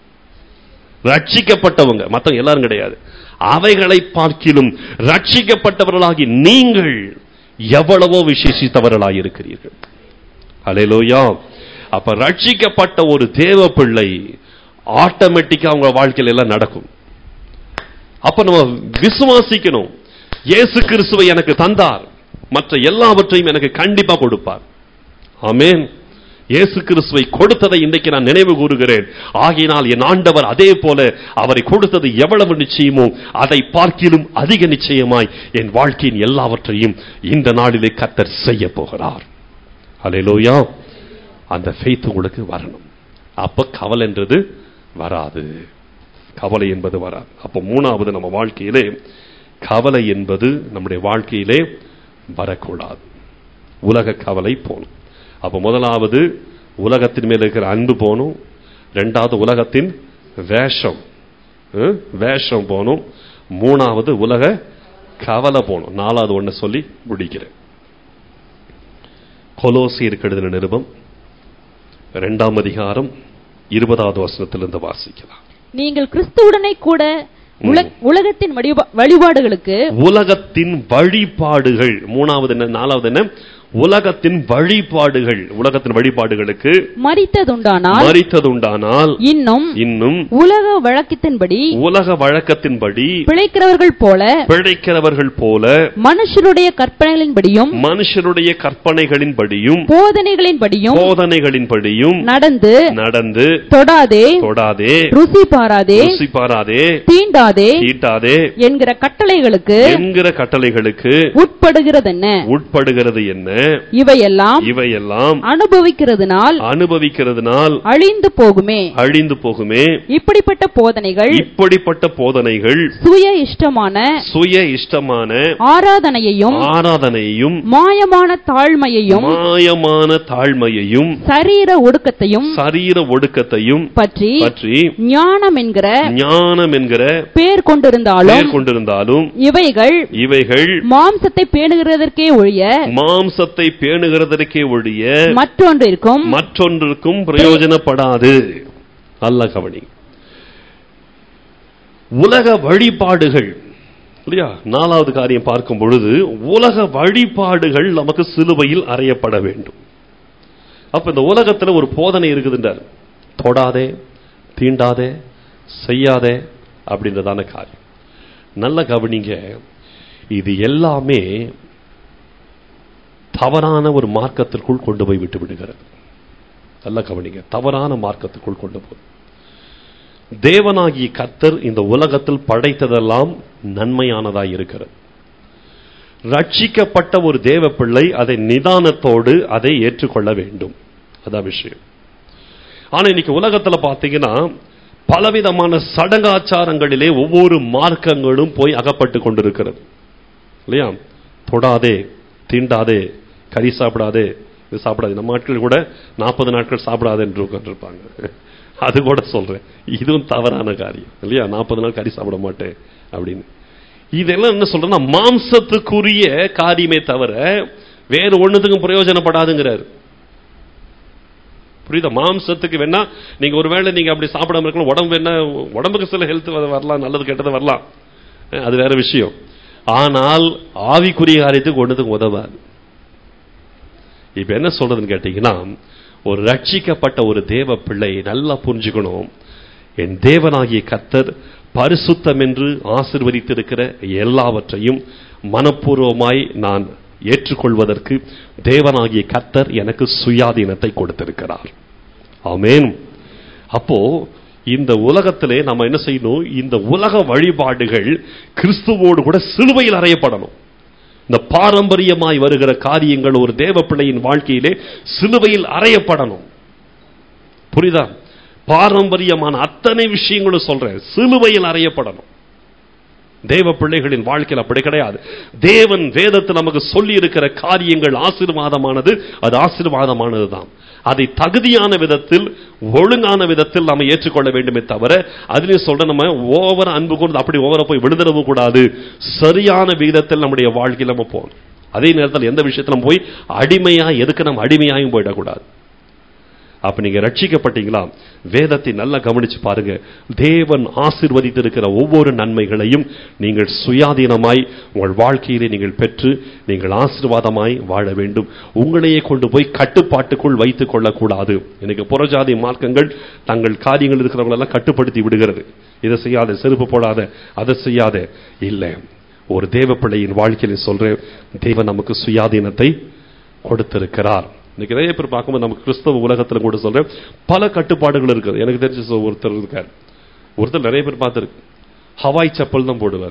ரட்சிக்கப்பட்டவங்க மத்தவங்க எல்லாரும் கிடையாது அவைகளை பார்க்கிலும் ரட்சிக்கப்பட்டவர்களாகி நீங்கள் எவ்வளவோ விசேஷித்தவர்களாய் இருக்கிறீர்கள் அலையிலோயா அப்ப ரட்சிக்கப்பட்ட ஒரு தேவ பிள்ளை ஆட்டோமேட்டிக்கா அவங்க வாழ்க்கையில எல்லாம் நடக்கும் அப்ப நம்ம விசுவாசிக்கணும் இயேசு கிறிஸ்துவை எனக்கு தந்தார் மற்ற எல்லாவற்றையும் எனக்கு கண்டிப்பா கொடுப்பார் ஆமென் இயேசு கிறிஸ்துவை கொடுத்ததை இன்றைக்கு நான் நினைவு கூறுகிறேன் ஆகையினால் என் ஆண்டவர் அதே போல அவரை கொடுத்தது எவ்வளவு நிச்சயமோ அதை பார்க்கிலும் அதிக நிச்சயமாய் என் வாழ்க்கையின் எல்லாவற்றையும் இந்த நாளிலே கத்தர் செய்ய போகிறார் அல்லேலூயா அந்த ஃபெய்த் உங்களுக்கு வரணும் அப்ப கவலைன்றது வராது கவலை என்பது வராது அப்ப மூணாவது நம்ம வாழ்க்கையிலே கவலை என்பது நம்முடைய வாழ்க்கையிலே வரக்கூடாது உலக கவலை போகணும் அப்ப முதலாவது உலகத்தின் மேல இருக்கிற அன்பு போகணும் ரெண்டாவது உலகத்தின் வேஷம் அஹ், வேஷம் போகணும் மூணாவது உலக கவலை போகணும் நாலாவது ஒண்ணு சொல்லி முடிக்கிறேன் கொலோசியர் கெடுதின நிருபம் இரண்டாம் அதிகாரம் இருபதாவது வசனத்திலிருந்து வாசிக்கலாம் நீங்கள் கிறிஸ்துவுடனே கூட உல- உலகத்தின் வழிபா- வழிபாடுகளுக்கு உலகத்தின் வழிபாடுகள் மூணாவது என்ன நாலாவது என்ன உலகத்தின் வழிபாடுகள் உலகத்தின் வழிபாடுகளுக்கு மறித்ததுண்டானால் மறித்ததுண்டானால் இன்னும் இன்னும் உலக வழக்கத்தின்படி உலக வழக்கத்தின்படி பிழைக்கிறவர்கள் போல பிழைக்கிறவர்கள் போல மனுஷருடைய கற்பனைகளின்படியும் மனுஷருடைய கற்பனைகளின்படியும் போதனைகளின்படியும் போதனைகளின்படியும் நடந்து நடந்து தொடாதே தொடாதே ருசி பாராதே ருசி பாராதே தீண்டாதே தீட்டாதே என்கிற கட்டளைகளுக்கு என்கிற கட்டளைகளுக்கு உட்படுகிறதென்ன உட்படுகிறது என்ன இவையெல்லாம் இவையெல்லாம் அனுபவிக்கிறதுனால் அனுபவிக்கிறதுனால் அழிந்து போகுமே அழிந்து போகுமே இப்படிப்பட்ட போதனைகள் இப்படிப்பட்ட போதனைகள் சுய இஷ்டமான சுய இஷ்டமான ஆராதனையையும் ஆராதனையும் மாயமான தாழ்மையையும் மாயமான தாழ்மையையும் சரீர ஒடுக்கத்தையும் சரீர ஒடுக்கத்தையும் பற்றி பற்றி ஞானம் என்கிற ஞானம் என்கிற பேர் கொண்டிருந்தாலும் பெயர் கொண்டிருந்தாலும் இவைகள் இவைகள் மாம்சத்தை பேணுகிறதற்கே ஒழிய மாம்சத்தை பேணுகிறதற்கே ஒழிய மற்றொன்றிற்கும் மற்றொன்றுக்கும் பிரயோஜனப்படாது நல்ல கவனி உலக வழிபாடுகள் இல்லையா நாலாவது காரியம் பார்க்கும் பொழுது உலக வழிபாடுகள் நமக்கு சிலுவையில் அறையப்பட வேண்டும் அப்ப இந்த உலகத்துல ஒரு போதனை இருக்குதுன்றார் தொடாதே தீண்டாதே செய்யாதே அப்படின்றதான காரியம் நல்ல கவனிங்க இது எல்லாமே தவறான ஒரு மார்க்கத்திற்குள் கொண்டு போய் விட்டு விடுகிறது நல்ல கவனிங்க தவறான மார்க்கத்துக்குள் கொண்டு போய் தேவனாகிய கர்த்தர் இந்த உலகத்தில் படைத்ததெல்லாம் நன்மையானதாய் இருக்கிறது ரட்சிக்கப்பட்ட ஒரு தேவ பிள்ளை அதை நிதானத்தோடு அதை ஏற்றுக்கொள்ள வேண்டும் அதான் விஷயம் ஆனா இன்னைக்கு உலகத்துல பாத்தீங்கன்னா பலவிதமான சடங்காச்சாரங்களிலே ஒவ்வொரு மார்க்கங்களும் போய் அகப்பட்டு கொண்டிருக்கிறது இல்லையா தொடாதே தீண்டாதே கறி சாப்பிடாதே இது சாப்பிடாது நம்ம ஆட்கள் கூட நாற்பது நாட்கள் சாப்பிடாது என்று உட்காந்துருப்பாங்க அது கூட சொல்றேன் இதுவும் தவறான காரியம் இல்லையா நாற்பது நாள் கறி சாப்பிட மாட்டேன் அப்படின்னு இதெல்லாம் என்ன சொல்றேன்னா மாம்சத்துக்குரிய காரியமே தவிர வேறு ஒண்ணுத்துக்கும் பிரயோஜனப்படாதுங்கிறார் புரியுதா மாம்சத்துக்கு வேணா நீங்க ஒருவேளை நீங்க அப்படி சாப்பிடாம இருக்கலாம் உடம்பு வேணா உடம்புக்கு சில ஹெல்த் வரலாம் நல்லது கெட்டது வரலாம் அஹ் அது வேற விஷயம் ஆனால் ஆவிக்குரிய காரியத்துக்கு ஒண்ணுத்துக்கு உதவாது இப்ப என்ன சொல்றதுன்னு கேட்டீங்கன்னா ஒரு ரட்சிக்கப்பட்ட ஒரு தேவ பிள்ளை நல்லா புரிஞ்சுக்கணும் என் தேவனாகிய கத்தர் பரிசுத்தம் என்று ஆசிர்வதித்திருக்கிற எல்லாவற்றையும் மனப்பூர்வமாய் நான் ஏற்றுக்கொள்வதற்கு தேவனாகிய கத்தர் எனக்கு சுயாதீனத்தை கொடுத்திருக்கிறார் ஆமென் அப்போ இந்த உலகத்திலே நம்ம என்ன செய்யணும் இந்த உலக வழிபாடுகள் கிறிஸ்துவோடு கூட சிலுவையில் அறையப்படணும் இந்த பாரம்பரியமாய் வருகிற காரியங்கள் ஒரு தேவ பிள்ளையின் வாழ்க்கையிலே சிலுவையில் அறையப்படணும் புரியுதா பாரம்பரியமான அத்தனை விஷயங்களும் சொல்றேன் சிலுவையில் அறையப்படணும் தேவ பிள்ளைகளின் வாழ்க்கையில் அப்படி கிடையாது தேவன் வேதத்தில் நமக்கு சொல்லி இருக்கிற காரியங்கள் ஆசீர்வாதமானது அது ஆசீர்வாதமானது தான் அதை தகுதியான விதத்தில் ஒழுங்கான விதத்தில் நம்ம ஏற்றுக்கொள்ள வேண்டுமே தவிர அதுலயும் சொல்ற நம்ம ஓவர அன்பு கொண்டு அப்படி ஓவர போய் விழுந்துடவும் கூடாது சரியான விதத்தில் நம்முடைய வாழ்க்கையில் நம்ம போகணும் அதே நேரத்தில் எந்த விஷயத்துல நம்ம போய் அடிமையா எதுக்கு நம்ம அடிமையாயும் போயிடக்கூடாது அப்ப நீங்க ரட்சிக்கப்பட்டீங்களா வேதத்தை நல்லா கவனிச்சு பாருங்க தேவன் ஆசிர்வதித்திருக்கிற ஒவ்வொரு நன்மைகளையும் நீங்கள் சுயாதீனமாய் உங்கள் வாழ்க்கையிலே நீங்கள் பெற்று நீங்கள் ஆசீர்வாதமாய் வாழ வேண்டும் உங்களையே கொண்டு போய் கட்டுப்பாட்டுக்குள் வைத்துக் கொள்ளக்கூடாது எனக்கு புறஜாதி மார்க்கங்கள் தங்கள் காரியங்கள் இருக்கிறவங்களெல்லாம் கட்டுப்படுத்தி விடுகிறது இதை செய்யாத செருப்பு போடாத அதை செய்யாத இல்லை ஒரு தேவ பிள்ளையின் வாழ்க்கையில சொல்றேன் தேவன் நமக்கு சுயாதீனத்தை கொடுத்திருக்கிறார் இன்னைக்கு நிறைய பேர் பார்க்கும்போது நம்ம கிறிஸ்தவ உலகத்துல கூட சொல்றேன் பல கட்டுப்பாடுகள் இருக்குது எனக்கு தெரிஞ்ச சொ- ஒருத்தர் இருக்கார் ஒருத்தர் நிறைய பேர் பார்த்துருக்கு ஹவாய் செப்பல் தான் போடுவார்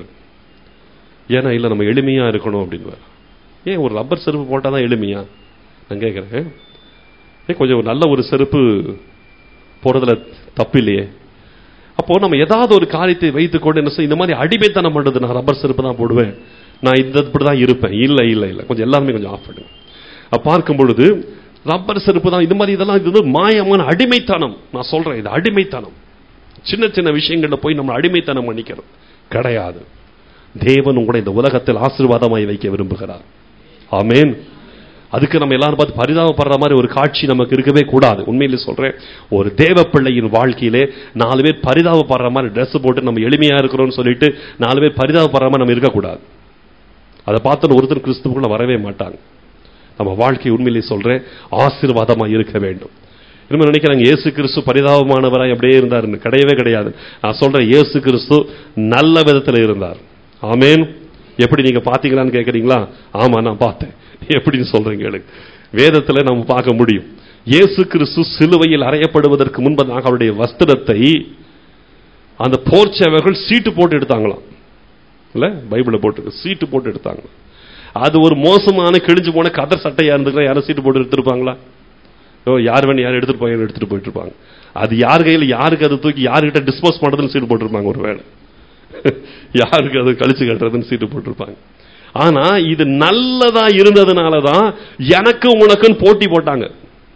ஏன்னா இல்ல நம்ம எளிமையா இருக்கணும் அப்படின்னுவார் ஏன் ஒரு ரப்பர் செருப்பு போட்டால் தான் எளிமையா நான் கேட்குறேன் ஏன் கொஞ்சம் ஒரு நல்ல ஒரு செருப்பு போடுறதுல தப்பு இல்லையே அப்போ நம்ம ஏதாவது ஒரு காரியத்தை வைத்துக்கொண்டு என்ன செய்ய இந்த மாதிரி அடிமைத்தனம் பண்றது நான் ரப்பர் செருப்பு தான் போடுவேன் நான் இந்த இப்படி தான் இருப்பேன் இல்ல இல்ல இல்ல கொஞ்சம் எல்லாருமே கொஞ்சம் ஆஃப் பண்ணுங்க அப்ப பார்க்கும் பொழுது ரப்பர் செருப்பு தான் இது மாதிரி இதெல்லாம் இது வந்து மாயமான அடிமைத்தனம் நான் சொல்றேன் இது அடிமைத்தனம் சின்ன சின்ன விஷயங்கள்ல போய் நம்ம அடிமைத்தனம் பண்ணிக்கிறோம் கிடையாது தேவன் உங்களை இந்த உலகத்தில் ஆசீர்வாதமாய் வைக்க விரும்புகிறார் ஆமென் அதுக்கு நம்ம எல்லாரும் பார்த்து பரிதாபப்படுற மாதிரி ஒரு காட்சி நமக்கு இருக்கவே கூடாது உண்மையிலே சொல்றேன் ஒரு தேவ பிள்ளையின் வாழ்க்கையிலே நாலு பேர் பரிதாபப்படுற மாதிரி Dress போட்டு நம்ம எளிமையா இருக்கிறோம்னு சொல்லிட்டு நாலு பேர் பரிதாபப்படுற மாதிரி நம்ம இருக்கக்கூடாது அதை பார்த்து ஒருத்தர் கிறிஸ்துவுக்குள்ள வரவே மாட்டாங்க நம்ம வாழ்க்கை உண்மையிலே சொல்றேன் ஆசீர்வாதமா இருக்க வேண்டும் இனிமே நினைக்கிறாங்க இயேசு கிறிஸ்து பரிதாபமானவராய் அப்படியே இருந்தாருன்னு கிடையவே கிடையாது நான் சொல்றேன் இயேசு கிறிஸ்து நல்ல விதத்துல இருந்தார் ஆமென் எப்படி நீங்க பாத்தீங்களான்னு கேக்குறீங்களா ஆமா நான் பார்த்தேன் எப்படின்னு சொல்றேன் கேளு வேதத்துல நம்ம பார்க்க முடியும் இயேசு கிறிஸ்து சிலுவையில் அறையப்படுவதற்கு முன்பதாக அவருடைய வஸ்திரத்தை அந்த போர்ச்சவர்கள் சீட்டு போட்டு எடுத்தாங்களாம் இல்ல பைபிள போட்டு சீட்டு போட்டு எடுத்தாங்க அது ஒரு மோசமான கிழிஞ்சு போன கதர் சட்டையா இருந்துக்கலாம் யாரும் சீட்டு போட்டு எடுத்திருப்பாங்களா ஓ யார் வேணும் யார் எடுத்துட்டு போய் எடுத்துட்டு போயிட்டு இருப்பாங்க அது யார் கையில் யாருக்கு அது தூக்கி யாருக்கிட்ட டிஸ்போஸ் பண்றதுன்னு சீட்டு போட்டிருப்பாங்க ஒரு வேளை யாருக்கு அது கழிச்சு கட்டுறதுன்னு சீட்டு போட்டிருப்பாங்க ஆனா இது நல்லதா இருந்ததுனால தான் எனக்கு உனக்குன்னு போட்டி போட்டாங்க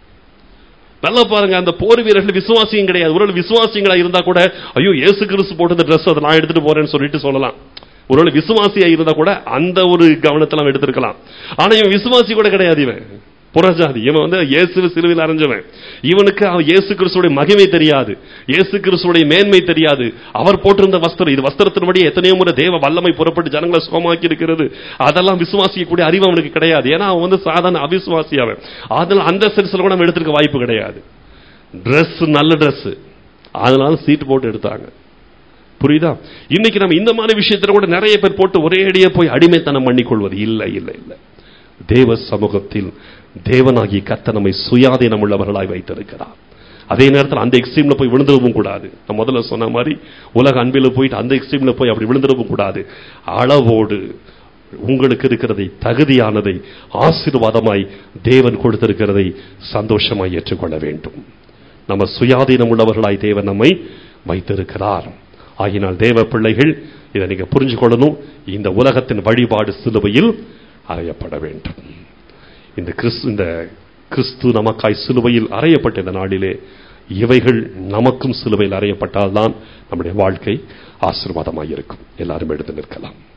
நல்லா பாருங்க அந்த போர் வீரர்கள் விசுவாசியும் கிடையாது ஒருவேளை விசுவாசிங்களா இருந்தா கூட ஐயோ இயேசு கிறிஸ்து போட்டது ட்ரெஸ் அதை நான் எடுத்துட்டு போறேன்னு சொல்லிட்டு சொல்லலாம் ஒருவேளை விசுவாசியா இருந்தா கூட அந்த ஒரு கவனத்துல அவன் எடுத்திருக்கலாம் ஆனா இவன் விசுவாசி கூட கிடையாது இவன் புறஜாதி இவன் வந்து இயேசு சிலுவையில் அரைஞ்சவன் இவனுக்கு அவன் இயேசு கிறிஸ்துடைய மகிமை தெரியாது இயேசு கிறிஸ்துடைய மேன்மை தெரியாது அவர் போட்டிருந்த வஸ்திரம் இது வஸ்திரத்தின்படி எத்தனையோ முறை தேவ வல்லமை புறப்பட்டு ஜனங்களை சுகமாக்கி இருக்கிறது அதெல்லாம் விசுவாசிக்கக்கூடிய அறிவு அவனுக்கு கிடையாது ஏன்னா அவன் வந்து சாதாரண அவிசுவாசி அவன் அதனால அந்த சென்ஸ்ல கூட அவன் எடுத்திருக்க வாய்ப்பு கிடையாது Dress நல்ல Dress அதனால சீட்டு போட்டு எடுத்தாங்க புரியுதா இன்னைக்கு நம்ம இந்த மாதிரி விஷயத்துல கூட நிறைய பேர் போட்டு ஒரே அடியே போய் அடிமைத்தனம் பண்ணிக்கொள்வது இல்லை இல்லை இல்லை தேவ சமூகத்தில் தேவனாகிய கத்த நம்மை சுயாதீனம் உள்ளவர்களாய் வைத்திருக்கிறார் அதே நேரத்தில் அந்த எக்ஸ்ட்ரீம்ல போய் விழுந்துடவும் கூடாது நான் முதல்ல சொன்ன மாதிரி உலக அன்பில் போயிட்டு அந்த எக்ஸ்ட்ரீம்ல போய் அப்படி விழுந்துடவும் கூடாது அளவோடு உங்களுக்கு இருக்கிறதை தகுதியானதை ஆசீர்வாதமாய் தேவன் கொடுத்திருக்கிறதை சந்தோஷமாய் ஏற்றுக்கொள்ள வேண்டும் நம்ம சுயாதீனம் உள்ளவர்களாய் தேவன் நம்மை வைத்திருக்கிறார் ஆகினால் தேவ பிள்ளைகள் இதை நீங்க புரிஞ்சு கொள்ளணும் இந்த உலகத்தின் வழிபாடு சிலுவையில் அறையப்பட வேண்டும் இந்த கிறிஸ்து இந்த கிறிஸ்து நமக்காய் சிலுவையில் அறையப்பட்ட இந்த நாளிலே இவைகள் நமக்கும் சிலுவையில் அறையப்பட்டால்தான் நம்முடைய வாழ்க்கை ஆசீர்வாதமாக இருக்கும் எல்லாரும் எடுத்து நிற்கலாம்